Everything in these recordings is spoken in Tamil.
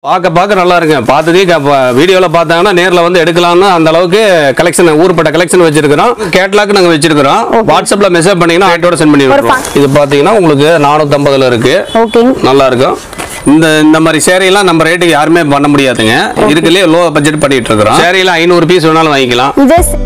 பார்க்க பார்க்க நல்லா இருக்கு பார்த்ததே வீடியோவில் பார்த்தாங்கன்னா நேரில் வந்து எடுக்கலாம்னு அந்த அளவுக்கு கலெக்ஷன் ஊர்பட்ட கலெக்ஷன் வச்சிருக்கிறோம் கேட்லாக் நாங்கள் வச்சிருக்கிறோம் வாட்ஸ்அப்பில் மெசேஜ் பண்ணீங்கன்னா ஆட்டோட சென்ட் பண்ணி விட்டுருவோம் இது பார்த்தீங்கன்னா உங்களுக்கு நானூற்றம்பதுல இருக்கு ஓகேங்க நல்லா இருக்கும் இந்த இந்த மாதிரி சேரீலாம் நம்ம ரேட்டுக்கு யாருமே பண்ண முடியாதுங்க இருக்குல்லயே லோ பட்ஜெட் பண்ணிட்டு இருக்கிறோம் சேரீலாம் ஐநூறு பீஸ் வேணாலும் வாங்கிக்கலாம் இதே ச-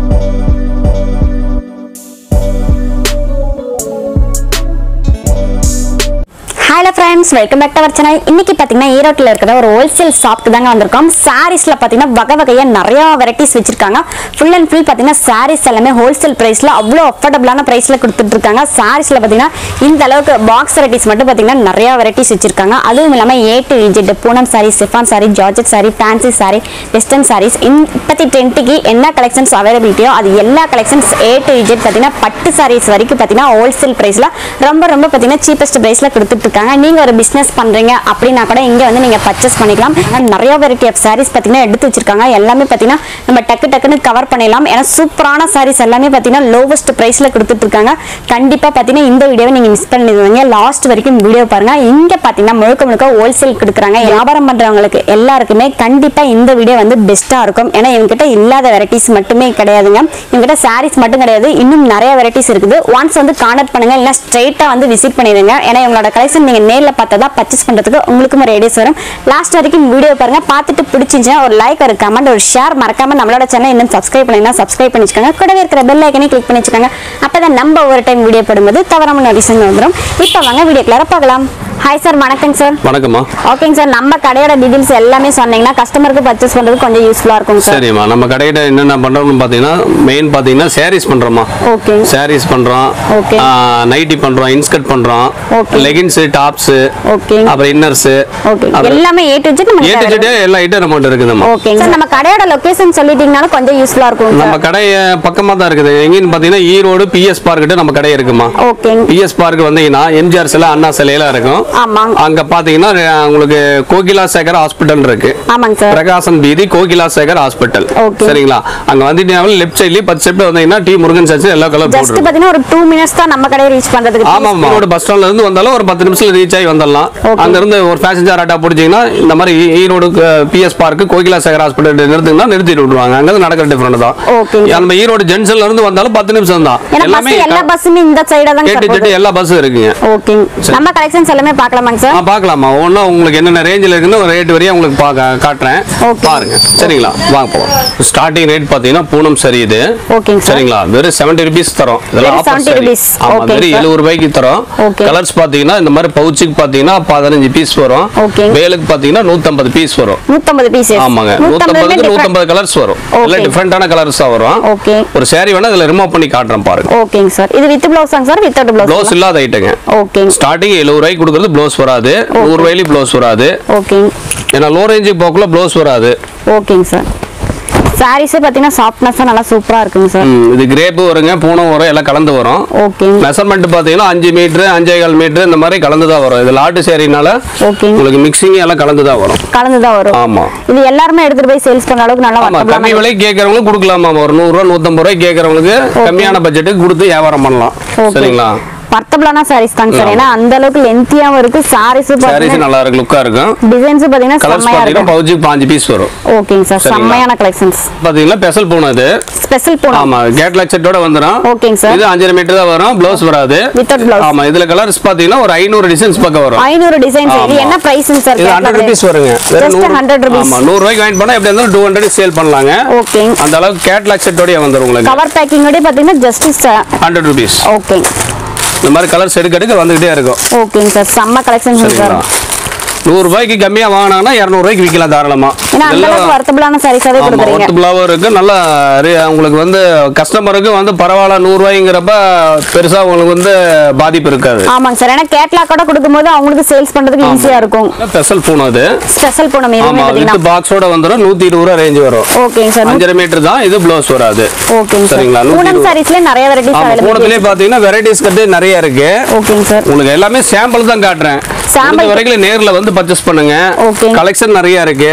hello friends welcome back to our channel இன்னைக்கு பார்த்தீங்கன்னா ஈரோட்டில் இருக்கிற ஒரு ஹோல்சேல் ஷாப்க்கு தாங்க வந்திருக்கோம் சாரீஸில் பார்த்தீங்கன்னா வகை வகையாக நிறையா வெரைட்டிஸ் வச்சிருக்காங்க ஃபுல் அண்ட் ஃபுல் பார்த்தீங்கன்னா சாரீஸ் எல்லாமே ஹோல்சேல் ப்ரைஸில் அவ்வளோ அஃபோர்டபுளான ப்ரைஸில் கொடுத்துட்டு இருக்காங்க சாரீஸில் பார்த்தீங்கன்னா இந்த அளவுக்கு பாக்ஸ் வெரைட்டிஸ் மட்டும் பார்த்தீங்கன்னா நிறையா வெரைட்டிஸ் வச்சிருக்காங்க அதுவும் இல்லாமல் A to Z Poonam sari chiffon sari georgette sari fancy sari western saris இப்பத்தி ட்ரெண்ட்டுக்கு என்ன கலெக்ஷன்ஸ் அவைலபிலிட்டியோ அது எல்லா கலெக்ஷன்ஸ் ஏ டு இஜெட் பார்த்தீங்கன்னா பட்டு சாரீஸ் வரைக்கும் பார்த்தீங்கன்னா ஹோல்சேல் ப்ரைஸில் ரொம்ப ரொம்ப பார்த்தீங்கன்னா சீப்பஸ்ட் ப்ரைஸில் கொடுத்துட்டு இருக்காங்க நீங்கள் ஒரு பிஸ்னஸ் பண்ணுறீங்க அப்படின்னா கூட இங்கே வந்து நீங்கள் பர்ச்சேஸ் பண்ணிக்கலாம் ஆனா, நிறைய வெரைட்டி ஆஃப் சாரீஸ் பார்த்தீங்கன்னா எடுத்து வச்சிருக்காங்க எல்லாமே பார்த்தீங்கன்னா நம்ம டக்கு டக்குன்னு கவர் பண்ணிடலாம் ஏன்னா சூப்பரான சாரீஸ் எல்லாமே பார்த்தீங்கன்னா லோவஸ்ட் ப்ரைஸில் கொடுத்துட்டு இருக்காங்க கண்டிப்பாக பார்த்தீங்கன்னா இந்த வீடியோவை நீங்கள் மிஸ் பண்ணிடுவீங்க லாஸ்ட் வரைக்கும் வீடியோ பாருங்க இங்கே பார்த்தீங்கன்னா முழுக்க முழுக்க ஹோல்சேல் கொடுக்குறாங்க வியாபாரம் பண்ணுறவங்களுக்கு எல்லாருக்குமே கண்டிப்பாக இந்த வீடியோ வந்து பெஸ்ட்டாக இருக்கும் ஏன்னா இவங்ககிட்ட இல்லாத வெரைட்டிஸ் மட்டுமே கிடையாதுங்க இவங்ககிட்ட சாரீஸ் மட்டும் கிடையாது இன்னும் நிறைய வெரைட்டிஸ் இருக்குது ஒன்ஸ் வந்து கான்டாக்ட் பண்ணுங்க இல்லை ஸ்ட்ரைட்டாக வந்து விசிட் பண்ணிடுங்க ஏன்னா இவங்களோட கலெக்ஷன் நீங்கள் நேரில் பார்த்தா தான் பர்ச்சேஸ் பண்ணுறதுக்கு உங்களுக்கும் ஒரு ஐடியாஸ் வரும் லாஸ்ட் வரைக்கும் வீடியோ பாருங்க பார்த்துட்டு பிடிச்சிருந்துச்சுன்னா ஒரு லைக் ஒரு கமெண்ட் ஒரு ஷேர் மறக்காம நம்மளோட சேனல் இன்னும் சப்ஸ்கிரைப் பண்ணிங்கன்னா சப்ஸ்கிரைப் பண்ணி வச்சுக்கோங்க கூடவே இருக்கிற பெல் ஐக்கனே கிளிக் பண்ணி வச்சுக்கோங்க அப்போ தான் நம்ம ஒரு டைம் வீடியோ போடும்போது தவறாம நோட்டிஷன் வந்துடும் இப்போ வாங்க வீடியோக்குள்ளார பார்க்கலாம் ஹாய் சார் வணக்கங்க சார் வணக்கம்மா ஓகேங்க சார் நம்ம கடையோட டீடைல்ஸ் எல்லாமே சொன்னீங்கன்னா கஸ்டமருக்கு பர்ச்சேஸ் பண்ணுறது கொஞ்சம் யூஸ்ஃபுல்லாக இருக்கும் சார் சரிம்மா நம்ம கடையில என்னென்ன பண்றோம்னு பார்த்தீங்கன்னா மெயின் பார்த்தீங்கன்னா சாரீஸ் பண்றோம்மா ஓகே சாரீஸ் பண்றோம் Okay. நைட்டி பண்றோம் இன்ஸ்கர்ட் பண்றோம் Okay. லெகின்ஸ் டாப்ஸ் ஓகே அப்புறம் இன்னர்ஸ் ஓகே எல்லாமே ஏ டு ஜெட் நம்ம ஏட்டு ஜெட்டு எல்லா ஐட்டம் அமௌண்ட் இருக்குதும்மா ஓகேங்க சார் நம்ம கடையோட லொகேஷன் சொல்லிட்டீங்கனாலும் கொஞ்சம் யூஸ்ஃபுல்லாக இருக்கும் நம்ம சார் கடை பக்கமா தான் இருக்குது எங்கன்னு பாத்தீங்கன்னா ஈரோடு பிஎஸ் பார்க் கிட்ட நம்ம கடை இருக்குமா ஓகேங்க பிஎஸ் பார்க் வந்தீங்கன்னா எம்ஜிஆர் சிலை அண்ணா சிலையெல்லாம் இருக்கும் ஆமாங்க அங்க பாத்தீங்கன்னா அஹ், உங்களுக்கு கோகிலா சேகர் ஹாஸ்பிட்டல் இருக்கு ஆமாங்க சார் பிரகாசன் வீதி கோகிலா சேகர் ஹாஸ்பிட்டல் Okay. சரிங்களா அங்க வந்துட்டீங்கன்னா லெஃப்ட் சைட்லயே பத்து ஸ்டெப் வந்தீங்கன்னா டி முருகன் சர்ச் எல்லா கலர் ஜஸ்ட் போட்டுருக்கு பார்த்தீங்கன்னா ஒரு டூ மினிட்ஸ் தான் நம்ம கடையை ரீச் பண்ணுறதுக்கு ஆமா ஆமா ஈரோடு பஸ் ஸ்டாண்ட்ல இருந்து வந்தாலும் ஒரு பத்து நிமிஷத்துல ரீச் ஆகி வந்துடலாம் Okay. அங்க இருந்து ஒரு பேசஞ்சர் ஆட்டோ பிடிச்சீங்கன்னா இந்த மாதிரி ஈ- Erode PS park Kokila Sekar hospital நிறுத்துங்கன்னா நிறுத்திட்டு விடுவாங்க அங்க இருந்து நடக்கிற டிஃபரெண்ட் தான் Okay. நம்ம ஈரோடு ஜங்ஷன்ல இருந்து வந்தாலும் பத்து நிமிஷம் தான் ஏன்னா எல்லாமே பஸ் எல்லா பஸ்ஸுமே இந்த சைடாக தான் கேட்டு சார் ஜெட்டு எல்லா பஸ்ஸும் இருக்குங்க ஓகேங்க நம்ம கலெக்ஷன்ஸ் எல்லாமே பார்க்கலாமாங்க ஆ சார் பார்க்கலாமா ஒன்றும் உங்களுக்கு என்னென்ன ரேஞ்சில் இருக்குன்னு ஒரு ரேட் வரையும் உங்களுக்கு பார்க்க காட்டுறேன் Okay. பாருங்க சரிங்களா வாங்க போகலாம் ஸ்டார்டிங் ரேட் பார்த்தீங்கன்னா பூனம் சரி இது ஓகேங்க சார் சரிங்களா வெறும் செவன்டி ருபீஸ் தரோம் இதெல்லாம் வெறும் ஆஃபர் 70 சரி rupees. ஆமா Okay, வெறும் sir. எழுபது ரூபாய்க்கு தரோம் Okay. கலர்ஸ் பார்த்தீங்கன்னா இந்த மாதிரி பவுச்சுக்கு பார்த்தீங்கன்னா பதினஞ்சு பீஸ் வரும் Okay. வேலுக்கு பார்த்தீங்கன்னா நூற்றம்பது பீஸ் வரும் நூற்றம்பது பீஸ் ஆமாங்க நூற்றம்பதுக்கு நூற்றம்பது கலர்ஸ் வரும் எல்லாம் Okay. டிஃப்ரெண்டான கலர்ஸ் தான் வரும் ஓகே ஒரு saree வேணா இதில் ரிமூவ் பண்ணி காட்டுறேன் பாருங்க ஓகேங்க சார் இது வித் பிளவுஸாங்க சார் வித்தவுட் ப்ளவுஸ் பிளவுஸ் இல்லாத ஐட்டங்க ஓகேங்க ஸ்டார்டிங் எழுபது ரூபாய்க்கு கொடுக்குறது ப்ளவுஸ் வராது நூறு ரூபாயிலேயும் ப்ளவுஸ் வராது ஓகேங்க ஏன்னா லோ ரேஞ்சுக்கு போக்குள்ள ப்ளவுஸ் வராது ஓகேங்க சார் சாரீஸே பார்த்தீங்கன்னா சாஃப்ட்னஸாக நல்லா சூப்பராக இருக்குங்க சார் ம், இது கிரேப்பு வருங்க பூனம் வரும் எல்லாம் கலந்து வரும் ஓகேங்க மெஷர்மெண்ட் பார்த்தீங்கன்னா அஞ்சு மீட்ரு அஞ்சே கால் மீட்ரு இந்த மாதிரி கலந்து தான் வரும் இது லாட்டு சேரினால ஓகேங்க உங்களுக்கு மிக்சிங் எல்லாம் கலந்து தான் வரும் கலந்து தான் வரும் ஆமா இது எல்லாருமே எடுத்துட்டு போய் சேல்ஸ் பண்ற அளவுக்கு நல்லா ஆமா கம்மி வர்த்தபுளான விலைக்கு கேட்கறவங்களுக்கு கொடுக்கலாமா ஒரு நூறுரூவா நூற்றம்பது ரூபாய்க்கு கேட்கறவங்களுக்கு கம்மியான பட்ஜெட்டுக்கு கொடுத்து வியாபாரம் பண்ணலாம் Okay. சரிங்களா வர்த்தபுளான சாரீஸ் தாங்க சார் ஆமா. ஏன்னா அந்த அளவுக்கு லென்த்தியாவும் இருக்கு சாரீஸ் சாரீஸ் பார்த்தீங்கன்னா நல்லா இருக்கு லுக்கா இருக்கும் டிசைன்ஸ் பார்த்தீங்கன்னா கலர்ஸ் செம்மையா பார்த்தீங்கன்னா இருக்கு பவுச்சுக்கு பாஞ்சு பீஸ் வரும் ஓகேங்க சார் சரிங்களா? செம்மையான கலெக்ஷன்ஸ் பார்த்தீங்கன்னா பெசல் பூனம் இது ஸ்பெஷல் போனோம் ஆமா கேட்லாக் செட்டோட வந்துடும் ஓகேங்க சார் இது அஞ்சரை மீட்டர் தான் வரும் ப்ளவுஸ் வராது வித்தவுட் பிளவுஸ் ஆமா இதுல கலர்ஸ் பாத்தீங்கன்னா ஒரு ஐநூறு டிசைன்ஸ் பக்கம் வரும் ஐநூறு டிசைன்ஸ் இது ஆமா. என்ன பிரைஸ்ங்க சார் இது ஹண்ட்ரட் ருபீஸ் வருங்க ஜஸ்ட் ஹண்ட்ரட் ருபீஸ் ஆமா நூறு ரூபாய்க்கு வாங்கிட்டு போனா எப்படி இருந்தாலும் டூ ஹண்ட்ரட் சேல் பண்ணலாங்க ஓகேங்க அந்த அளவுக்கு கேட்லாக் செட்டோடய வந்துரும் உங்களுக்கு கவர் பேக்கிங்கோடய பார்த்தீங்கன்னா ஜஸ்ட் ஹண்ட்ரட் ருபீஸ் ஓகேங்க இந்த மாதிரி கலர்ஸ் எடுக்க எடுக்க வந்துகிட்டே இருக்கும் ஓகேங்க சார் செம்ம கலெக்ஷன் சார் சரிங்களா நூறு ரூபாய்க்கு கம்மியா வாங்கினாங்கன்னா இரநூறுவாய்க்கு விற்கலாம் தாராளமா ஏன்னா அந்த அளவுக்கு வர்த்தபுளான சாரீஸாவே ஆமா கொடுக்குறீங்க ஒர்த்தபுளாவும் இருக்கு நல்லா re- உங்களுக்கு வந்து கஸ்டமருக்கு வந்து பரவாயில்ல நூறு ரூபாய்ங்கிறப்ப பெருசா உங்களுக்கு வந்து பாதிப்பு இருக்காது ஆமாங்க சார் ஏன்னா கேட்லாக் கூட கொடுக்கும்போது அவங்களுக்கு சேல்ஸ் பண்றதுக்கு ஈஸியா இருக்கும் ஸ்பெஷல் பூன் அது ஸ்பெஷல் போனோம் எதுவுமே ஆமா பார்த்தீங்கன்னா வித் பாக்ஸோட வந்துடும் நூத்தி இருபது ரூபா ரேஞ்ச் வரும் ஓகேங்க சார் அஞ்சரை மீட்டர் தான் இது ப்ளவுஸ் வராது ஓகேங்க சார் சரிங்களா, நூத்தி பூனம் இருபது. சாரீஸ்ல நிறைய வெரைட்டிஸ் ஆமா அவைலபிள் பூனத்திலே பாத்தீங்கன்னா வெரைட்டிஸ் கட்டு நிறைய இருக்கு ஓகேங்க சார் உங்களுக்கு எல்லாமே சாம்பிள் தான் காட்டுறேன் Sample. இந்த வரைக்கும் நேர்ல வந்து பர்ச்சேஸ் பண்ணுங்க Okay. கலெக்ஷன் நிறைய இருக்கு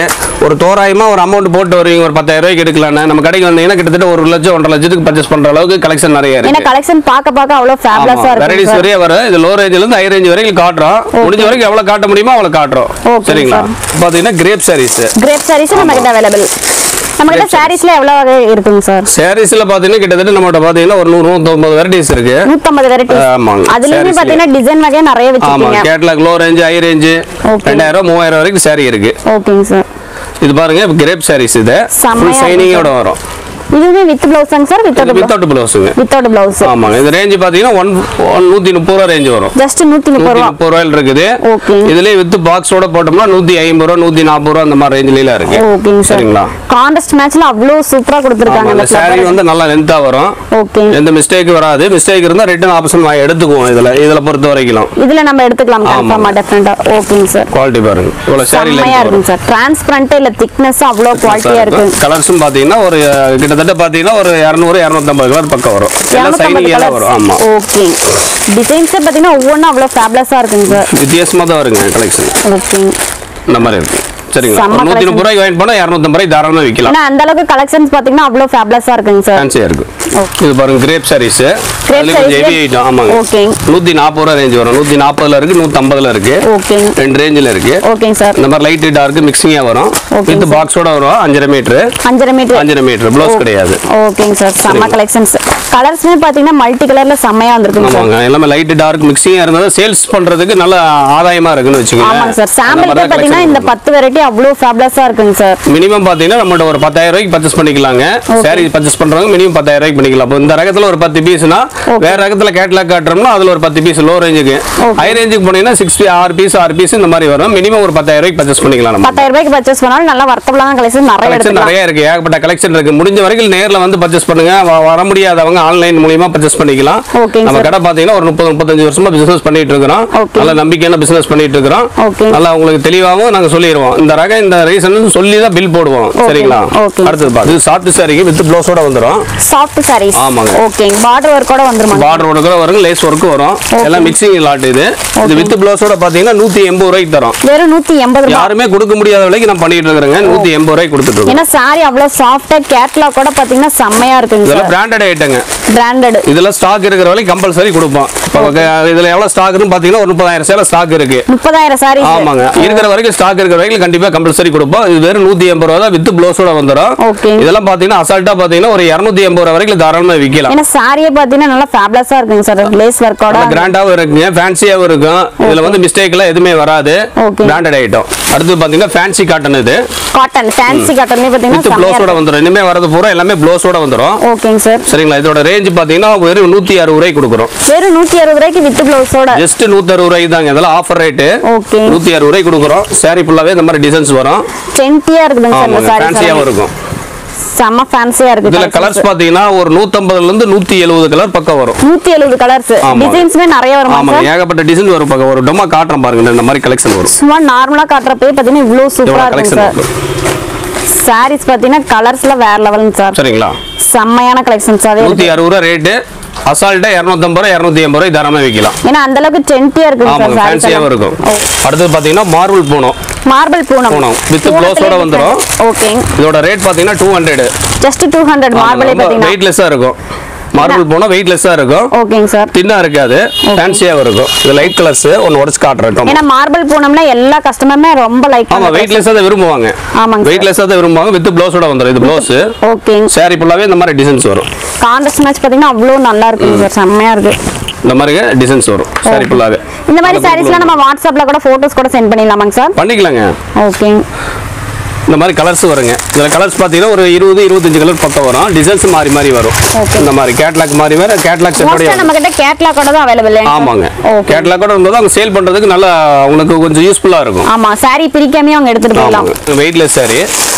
ஒரு தோராயமா ஒரு அமௌண்ட் போட்டு வருவீங்க ஒரு பத்தாயிரம் ரூபாய்க்கு எடுக்கலாம்னு நம்ம கடைக்கு வந்தீங்கன்னா கிட்டத்தட்ட ஒரு லட்சம் ஒன்றரை லட்சத்துக்கு பர்ச்சேஸ் பண்ற அளவுக்கு கலெக்ஷன் நிறைய ஏன்னா இருக்கு கலெக்ஷன் பார்க்க பார்க்க அவ்வளவு ஃபேபுலஸா இருக்கு வெரைட்டிஸ் வரைய வரும் இது லோ ரேஞ்சில இருந்து ஹை ரேஞ்ச் வரைக்கும் காட்டுறோம் முடிஞ்ச வரைக்கும் எவ்வளவு காட்ட முடியுமோ அவ்வளவு காட்டுறோம் Okay, சரிங்களா பாத்தீங்கன்னா கிரேப் சாரீஸ் கிரேப் சாரீஸ் நம்ம கிட்ட அவைலபிள் நம்ம கிட்ட சாரீஸ்ல எவ்வளவு வகை இருக்குங்க சார் சாரீஸ்ல பாத்தீங்கன்னா கிட்டத்தட்ட நம்மகிட்ட பாத்தீங்கன்னா ஒரு நூறு நூத்தொன்பது வெரைட்டிஸ் இருக்கு நூத்தம்பது வெரைட்டிஸ் ஆமாங்க. அதுலயுமே sarees பாத்தீங்கன்னா டிசைன் வகையா நிறைய ஆமா வச்சிருக்கீங்க catalogue low range high range Okay. ரெண்டாயிரம் ரூபாய் மூவாயிரம் வரைக்கும் saree இருக்கு ஓகேங்க சார் இது பாருங்க கிரேப் சாரீஸ் இது செம்மையா ஃபுல் இருக்கு ஷைனிங்கோட வரும் இதுவுமே வித் பிளவுஸாங்க சார் வித்தவுட் வித்தவுட் பிளவுஸுங்க வித்தவுட் பிளவுஸ் ஆமாங்க இது ரேஞ்ச் பாத்தீங்கன்னா ஒன் ஒன் நூத்தி முப்பது ரூபா ரேஞ்ச் வரும் ஜஸ்ட் நூத்தி முப்பது நூத்தி ரூபா முப்பது ரூபாயில் இருக்குது Okay. இதுலயே வித் பாக்ஸோட போட்டோம்னா நூத்தி ஐம்பது ரூபா நூத்தி நாற்பது ரூபா அந்த மாதிரி ரேஞ்சில இருக்கு ஓகேங்க சார் சரிங்களா கான்ட்ராஸ்ட் மேட்ச்ல அவ்வளவு சூப்பரா கொடுத்துருக்காங்க ஆமா, அந்த இந்த saree வந்து நல்லா லென்த்தா வரும் ஓகே எந்த மிஸ்டேக் வராது மிஸ்டேக் இருந்தா ரிட்டர்ன் ஆப்ஷன் எடுத்துக்குவோம் இதுல இதுல பொறுத்த வரைக்கும் இதுல நம்ம எடுத்துக்கலாம் ஆமா. கன்ஃபார்மா டெஃபரெண்டா ஓகேங்க சார் குவாலிட்டி பாருங்க இவ்வளவு saree செம்மையா length வரும் இருக்குங்க சார் டிரான்ஸ்பரண்ட் இல்ல திக்னஸ் அவ்வளவு குவாலிட்டியா இருக்கு கலர்ஸும் பாத்தீங்கன்னா ஒரு அஹ், கிட்டத்தட்ட பாத்தீங்கன்னா ஒரு இரநூறு இரநூத்தம்பது கலர் பக்கம் வரும் எல்லாம் சைனிங் எல்லாம் வரும் ஆமா ஓகே டிசைன்ஸே பாத்தீங்கன்னா ஒவ்வொன்றும் அவ்வளவு ஃபேப்லஸா இருக்குங்க சார் வித்தியாசமா தான் வருங்க கலெக்ஷன் ஓகே இந்த மாதிரி இருக்கு சரிங்களா செம்ம ஒரு நூத்தி collection. முப்பது ரூபாய்க்கு வாங்கி போனா இரநூத்தம்பது ரூபாய் தாராளமா விற்கலாம் ஏன்னா அந்த அளவுக்கு கலெக்ஷன்ஸ் பாத்தீங்கன்னா அவ்வளவு ஃபேப்லஸா இருக்குங்க சார் ஃபேன்சியா இருக்கு Okay. இது பாருங்க கிரேப் சாரீஸ் Crepe அதுல கொஞ்சம் sarees ஹெவி ஐட்டம் ஆமாங்க Okay. நூத்தி நாற்பது ரூபா ரேஞ்ச் வரும் நூத்தி நாற்பதுல இருக்கு நூத்தி ஐம்பதுல இருக்கு ஓகே ரெண்டு ரேஞ்சில் இருக்கு ஓகேங்க சார் இந்த மாதிரி லைட் டார்க் மிக்சிங்கா வரும் Okay, வித் sir. பாக்ஸோட வரும் அஞ்சரை மீட்டர் அஞ்சரை மீட்டர் அஞ்சரை மீட்டர் ப்ளவுஸ் கிடையாது ஓகேங்க சார் செம்ம கலெக்ஷன்ஸ் கலர்ஸ்மே பாத்தீங்கன்னா மல்டி கலர்ல செம்மையா வந்திருக்குங்க சார் ஆமாங்க எல்லாமே லைட் டார்க் மிக்சிங்கா இருந்தா சேல்ஸ் பண்றதுக்கு நல்ல ஆதாயமா இருக்குன்னு வச்சுக்கோங்க ஆமாங்க சார் சாம்பிளுக்கே பாத்தீங்கன்னா இந்த பத்து வெரைட்டி அவ்வளவு ஃபேப்லஸா இருக்குங்க சார் மினிமம் பாத்தீங்கன்னா நம்மள்ட்ட ஒரு பத்தாயிரம் ரூபாய்க்கு பர்ச்சேஸ் பண்ணிக்கலாங்க சாரி பர்ச்சேஸ் பண்றவங்க மினிமம் பத்தாயிரம் ரூபாய்க்கு பண்ணிக்கலாம் இப்போ இந்த ரகத்துல ஒரு பத்து பீஸ்னா வேற ரகத்துல கேட்லாக் காட்டுறோம்னா அதுல ஒரு பத்து பீஸ் லோ ரேஞ்சுக்கு ஹை ரேஞ்சுக்கு போனீங்கன்னா சிக்ஸ் ஆறு பீஸ் ஆறு பீஸ் இந்த மாதிரி வரும் மினிமம் ஒரு பத்தாயிரம் ரூபாய்க்கு பர்ச்சேஸ் பண்ணிக்கலாம் நம்ம பத்தாயிரம் ரூபாய்க்கு பர்ச்சேஸ் பண்ணாலும் நல்லா வர்த்தபிளான கலெக்ஷன் நிறைய கலெக்ஷன் எடுத்துக்கலாம் நிறைய இருக்கு ஏகப்பட்ட கலெக்ஷன் இருக்கு முடிஞ்ச வரைக்கும் நேர்ல வந்து பர்ச்சேஸ் பண்ணுங்க வ- வர முடியாதவங்க ஆன்லைன் மூலியமா பர்ச்சேஸ் பண்ணிக்கலாம் Okay, நம்ம sir. கடை பாத்தீங்கன்னா ஒரு முப்பது முப்பத்தஞ்சு வருஷமா பிசினஸ் பண்ணிட்டு இருக்கிறோம் Okay. நல்ல நம்பிக்கையான பிசினஸ் பண்ணிட்டு இருக்கிறோம் Okay. நல்லா உங்களுக்கு தெளிவாகவும் நாங்க சொல்லிடுவோம் இந்த ரகம் இந்த ரீசன் சொல்லி தான் பில் போடுவோம் சரிங்களா Okay. அடுத்தது பா இது சாஃப்ட் சாரிக்கு வித் ப்ளவுஸோட வந்துரும் சாஃப்ட் சாரீஸ் ஆமாங்க. ஓகே பார்டர் ஒர்க்கோட வந்துருமாங்க பார்டர் கூட வரும் லேஸ் ஒர்க்கு வரும் எல்லாம் மிக்சிங் லாட் இது இது வித் ப்ளவுஸோட பாத்தீங்கன்னா நூத்தி எண்பது ரூபாய்க்கு தரோம் வெறும் நூத்தி எண்பது ரூபாய் யாருமே கொடுக்க முடியாத விலைக்கு நான் பண்ணிட்டு இருக்கிறேங்க நூத்தி எண்பது ரூபாய்க்கு கொடுத்துட்டு இருக்கோம் ஏன்னா சாரி அவ்வளவு சாஃப்டா கேட்லாக் கூட பாத்தீங்கன்னா செம்மையா இருக்குங்க இதெல்லாம் சார் பிராண்டட் ஐட்டங்க பிராண்டட் இதெல்லாம் ஸ்டாக் இருக்கிற வரைக்கும் கம்பல்சரி கொடுப்போம் இப்போ இதுல எவ்வளவு ஸ்டாக்னு பாத்தீங்கன்னா ஒரு முப்பதாயிரம் சேலை ஸ்டாக் இருக்கு முப்பதாயிரம் சாரி ஆமாங்க இருக்கிற வரைக்கும் ஸ்டாக் இருக்கிற வரைக்கும் கண்டிப்பா கம்பல்சரி கொடுப்போம் இது வெறும் நூத்தி எண்பது ரூபா தான் வித் ப்ளவுஸோட வந்துடும் Okay. இதெல்லாம் பாத்தீங்கன்னா அசால்ட்டா பாத்தீங்கன்னா ஒரு இருநூத்தி எண்பது ரூபா வரைக்கும் தாராளமா விற்கலாம் ஏன்னா சாரியே பாத்தீங்கன்னா நல்லா ஃபேப்லஸா இருக்குங்க சார் லேஸ் ஒர்க்கோட கிராண்டாவும் இருக்குங்க ஃபேன்சியாவும் இருக்கும் இதுல வந்து மிஸ்டேக் எல்லாம் எதுவுமே வராது Okay. பிராண்டட் ஐட்டம் அடுத்து பாத்தீங்கன்னா ஃபேன்சி காட்டன் இது காட்டன் ஃபேன்சி காட்டன்லயே வித் பாத்தீங்கன்னா செம்மையா ப்ளவுஸோட இருக்கு வந்துடும் இனிமே வரது பூரா எல்லாமே ப்ளவுஸோட வந்துடும் ஓகேங்க சார் சரிங்களா இதோட ரேஞ்ச் பாத்தீங்கன்னா வெறும் நூத்தி அறுபது ரூபாய்க்கு கொடுக்குறோம் வெறும் நூத்தி அறுபது ரூபாய்க்கு வித் பிளவுஸோட ஜஸ்ட் நூத்தி அறுபது ரூபாய்க்கு தாங்க இதெல்லாம் ஆஃபர் ரேட்டு ஓகே நூத்தி அறுபது ரூபாய்க்கு கொடுக்குறோம் சாரி ஃபுல்லாவே இந்த மாதிரி டிசைன்ஸ் வரும் ட்ரெண்டியா இருக்குதுங்க சார் இந்த ஆமாங்க ஃபேன்சியாவும் சாரி இருக்கும் செம்ம ஃபேன்சியா இருக்கு இதுல collections. கலர்ஸ் பாத்தீங்கன்னா ஒரு நூத்தம்பதுல இருந்து நூத்தி எழுபது கலர் பக்கம் வரும் நூத்தி எழுபது கலர்ஸ் ஆமாங்க. டிசைன்ஸ்மே நிறைய வருமா ஆமாங்க சார் ஏகப்பட்ட டிசைன் வரும் பக்கம் ஒரு டொமா காட்டுறேன் பாருங்க இந்த மாதிரி கலெக்ஷன் வரும் சும்மா நார்மலா காட்டுறப்பே பாத்தீங்கன்னா இவ்வளவு சூப்பரா இவ்வளவு இருக்குங்க கலெக்ஷன் சார் வரும் சாரீஸ் பாத்தீங்கன்னா கலர்ஸ்ல வேற லெவலுங்க சார் சரிங்களா செம்மையான கலெக்ஷன்ஸாவே நூத்தி இருக்கு அறுபது ரூபா ரேட்டு அசால்ட்டா இரநூத்தம்பது ரூபா இரநூத்தி எண்பது ரூபாய் தாராளமா விற்கலாம் ஏன்னா அந்த அளவுக்கு ட்ரெண்டியா இருக்குங்க சார் ஆமாங்க ஃபேன்சியாவும் இருக்கும் அடுத்தது பாத்தீங்கன்னா marble Poonam marble Poonam Poonam. With blouse-ஓட வந்துரும். ஓகே இதோட ரேட் பாத்தீங்கன்னா two hundred just two hundred மார்பிளே பாத்தீங்கன்னா வெயிட்லெஸ்ஸா இருக்கும் மார்பிள் போனா வெயிட்லெஸ்ஸா இருக்கும் ஓகேங்க சார் தின்னா இருக்காது ஃபேன்சியாவும் இருக்கும் இது லைட் கலர்ஸ் ஒன்னு உடச்சு காட்டுறேன் ஏன்னா மார்பிள் பூனம்னா எல்லா கஸ்டமருமே ரொம்ப லைக் ஆமா வெயிட்லெஸ்ஸா தான் விரும்புவாங்க ஆமாங்க sir. வெயிட்லெஸ்ஸா தான் விரும்புவாங்க வித் ப்ளவுஸோட வந்துடும் இது ப்ளவுஸ் ஓகேங்க சாரி ஃபுல்லாவே இந்த மாதிரி டிசைன்ஸ் வரும் கான்ட்ராஸ்ட் மேட்ச் பாத்தீங்கன்னா அவ்வளோ நல்லா இருக்குங்க சார் செம்மையா இருக்கு இந்த மாதிரி டிசைன்ஸ் வரும் சாரி ஃபுல்லாவே இந்த மாதிரி சாரீஸ்லாம் நம்ம வாட்ஸ்அப்ல கூட போட்டோஸ் கூட சென்ட் பண்ணிடலாமாங்க சார் பண்ணிக்கலாங்க ஓகே இந்த மாதிரி கலர்ஸ் வருங்க இதுல கலர்ஸ் பாத்தீங்கன்னா ஒரு இருபது இருபத்தஞ்சு கலர் பக்கம் வரும் டிசைன்ஸ் மாறி மாறி வரும் Okay. இந்த மாதிரி கேட்லாக் மாறி வேற கேட்லாக் மோஸ்டா செட்டோட நம்ம கிட்ட கேட்லாக் கூட தான் அவைலபிள் ஆமாங்க ஓகே கேட்லாக் கூட இருந்தது அவங்க சேல் பண்றதுக்கு நல்லா உங்களுக்கு கொஞ்சம் யூஸ்ஃபுல்லா இருக்கும் ஆமா சாரி பிரிக்காமயே அவங்க எடுத்துட்டு போயிடலாம் ஆமாங்க வெயிட்லெஸ் சாரி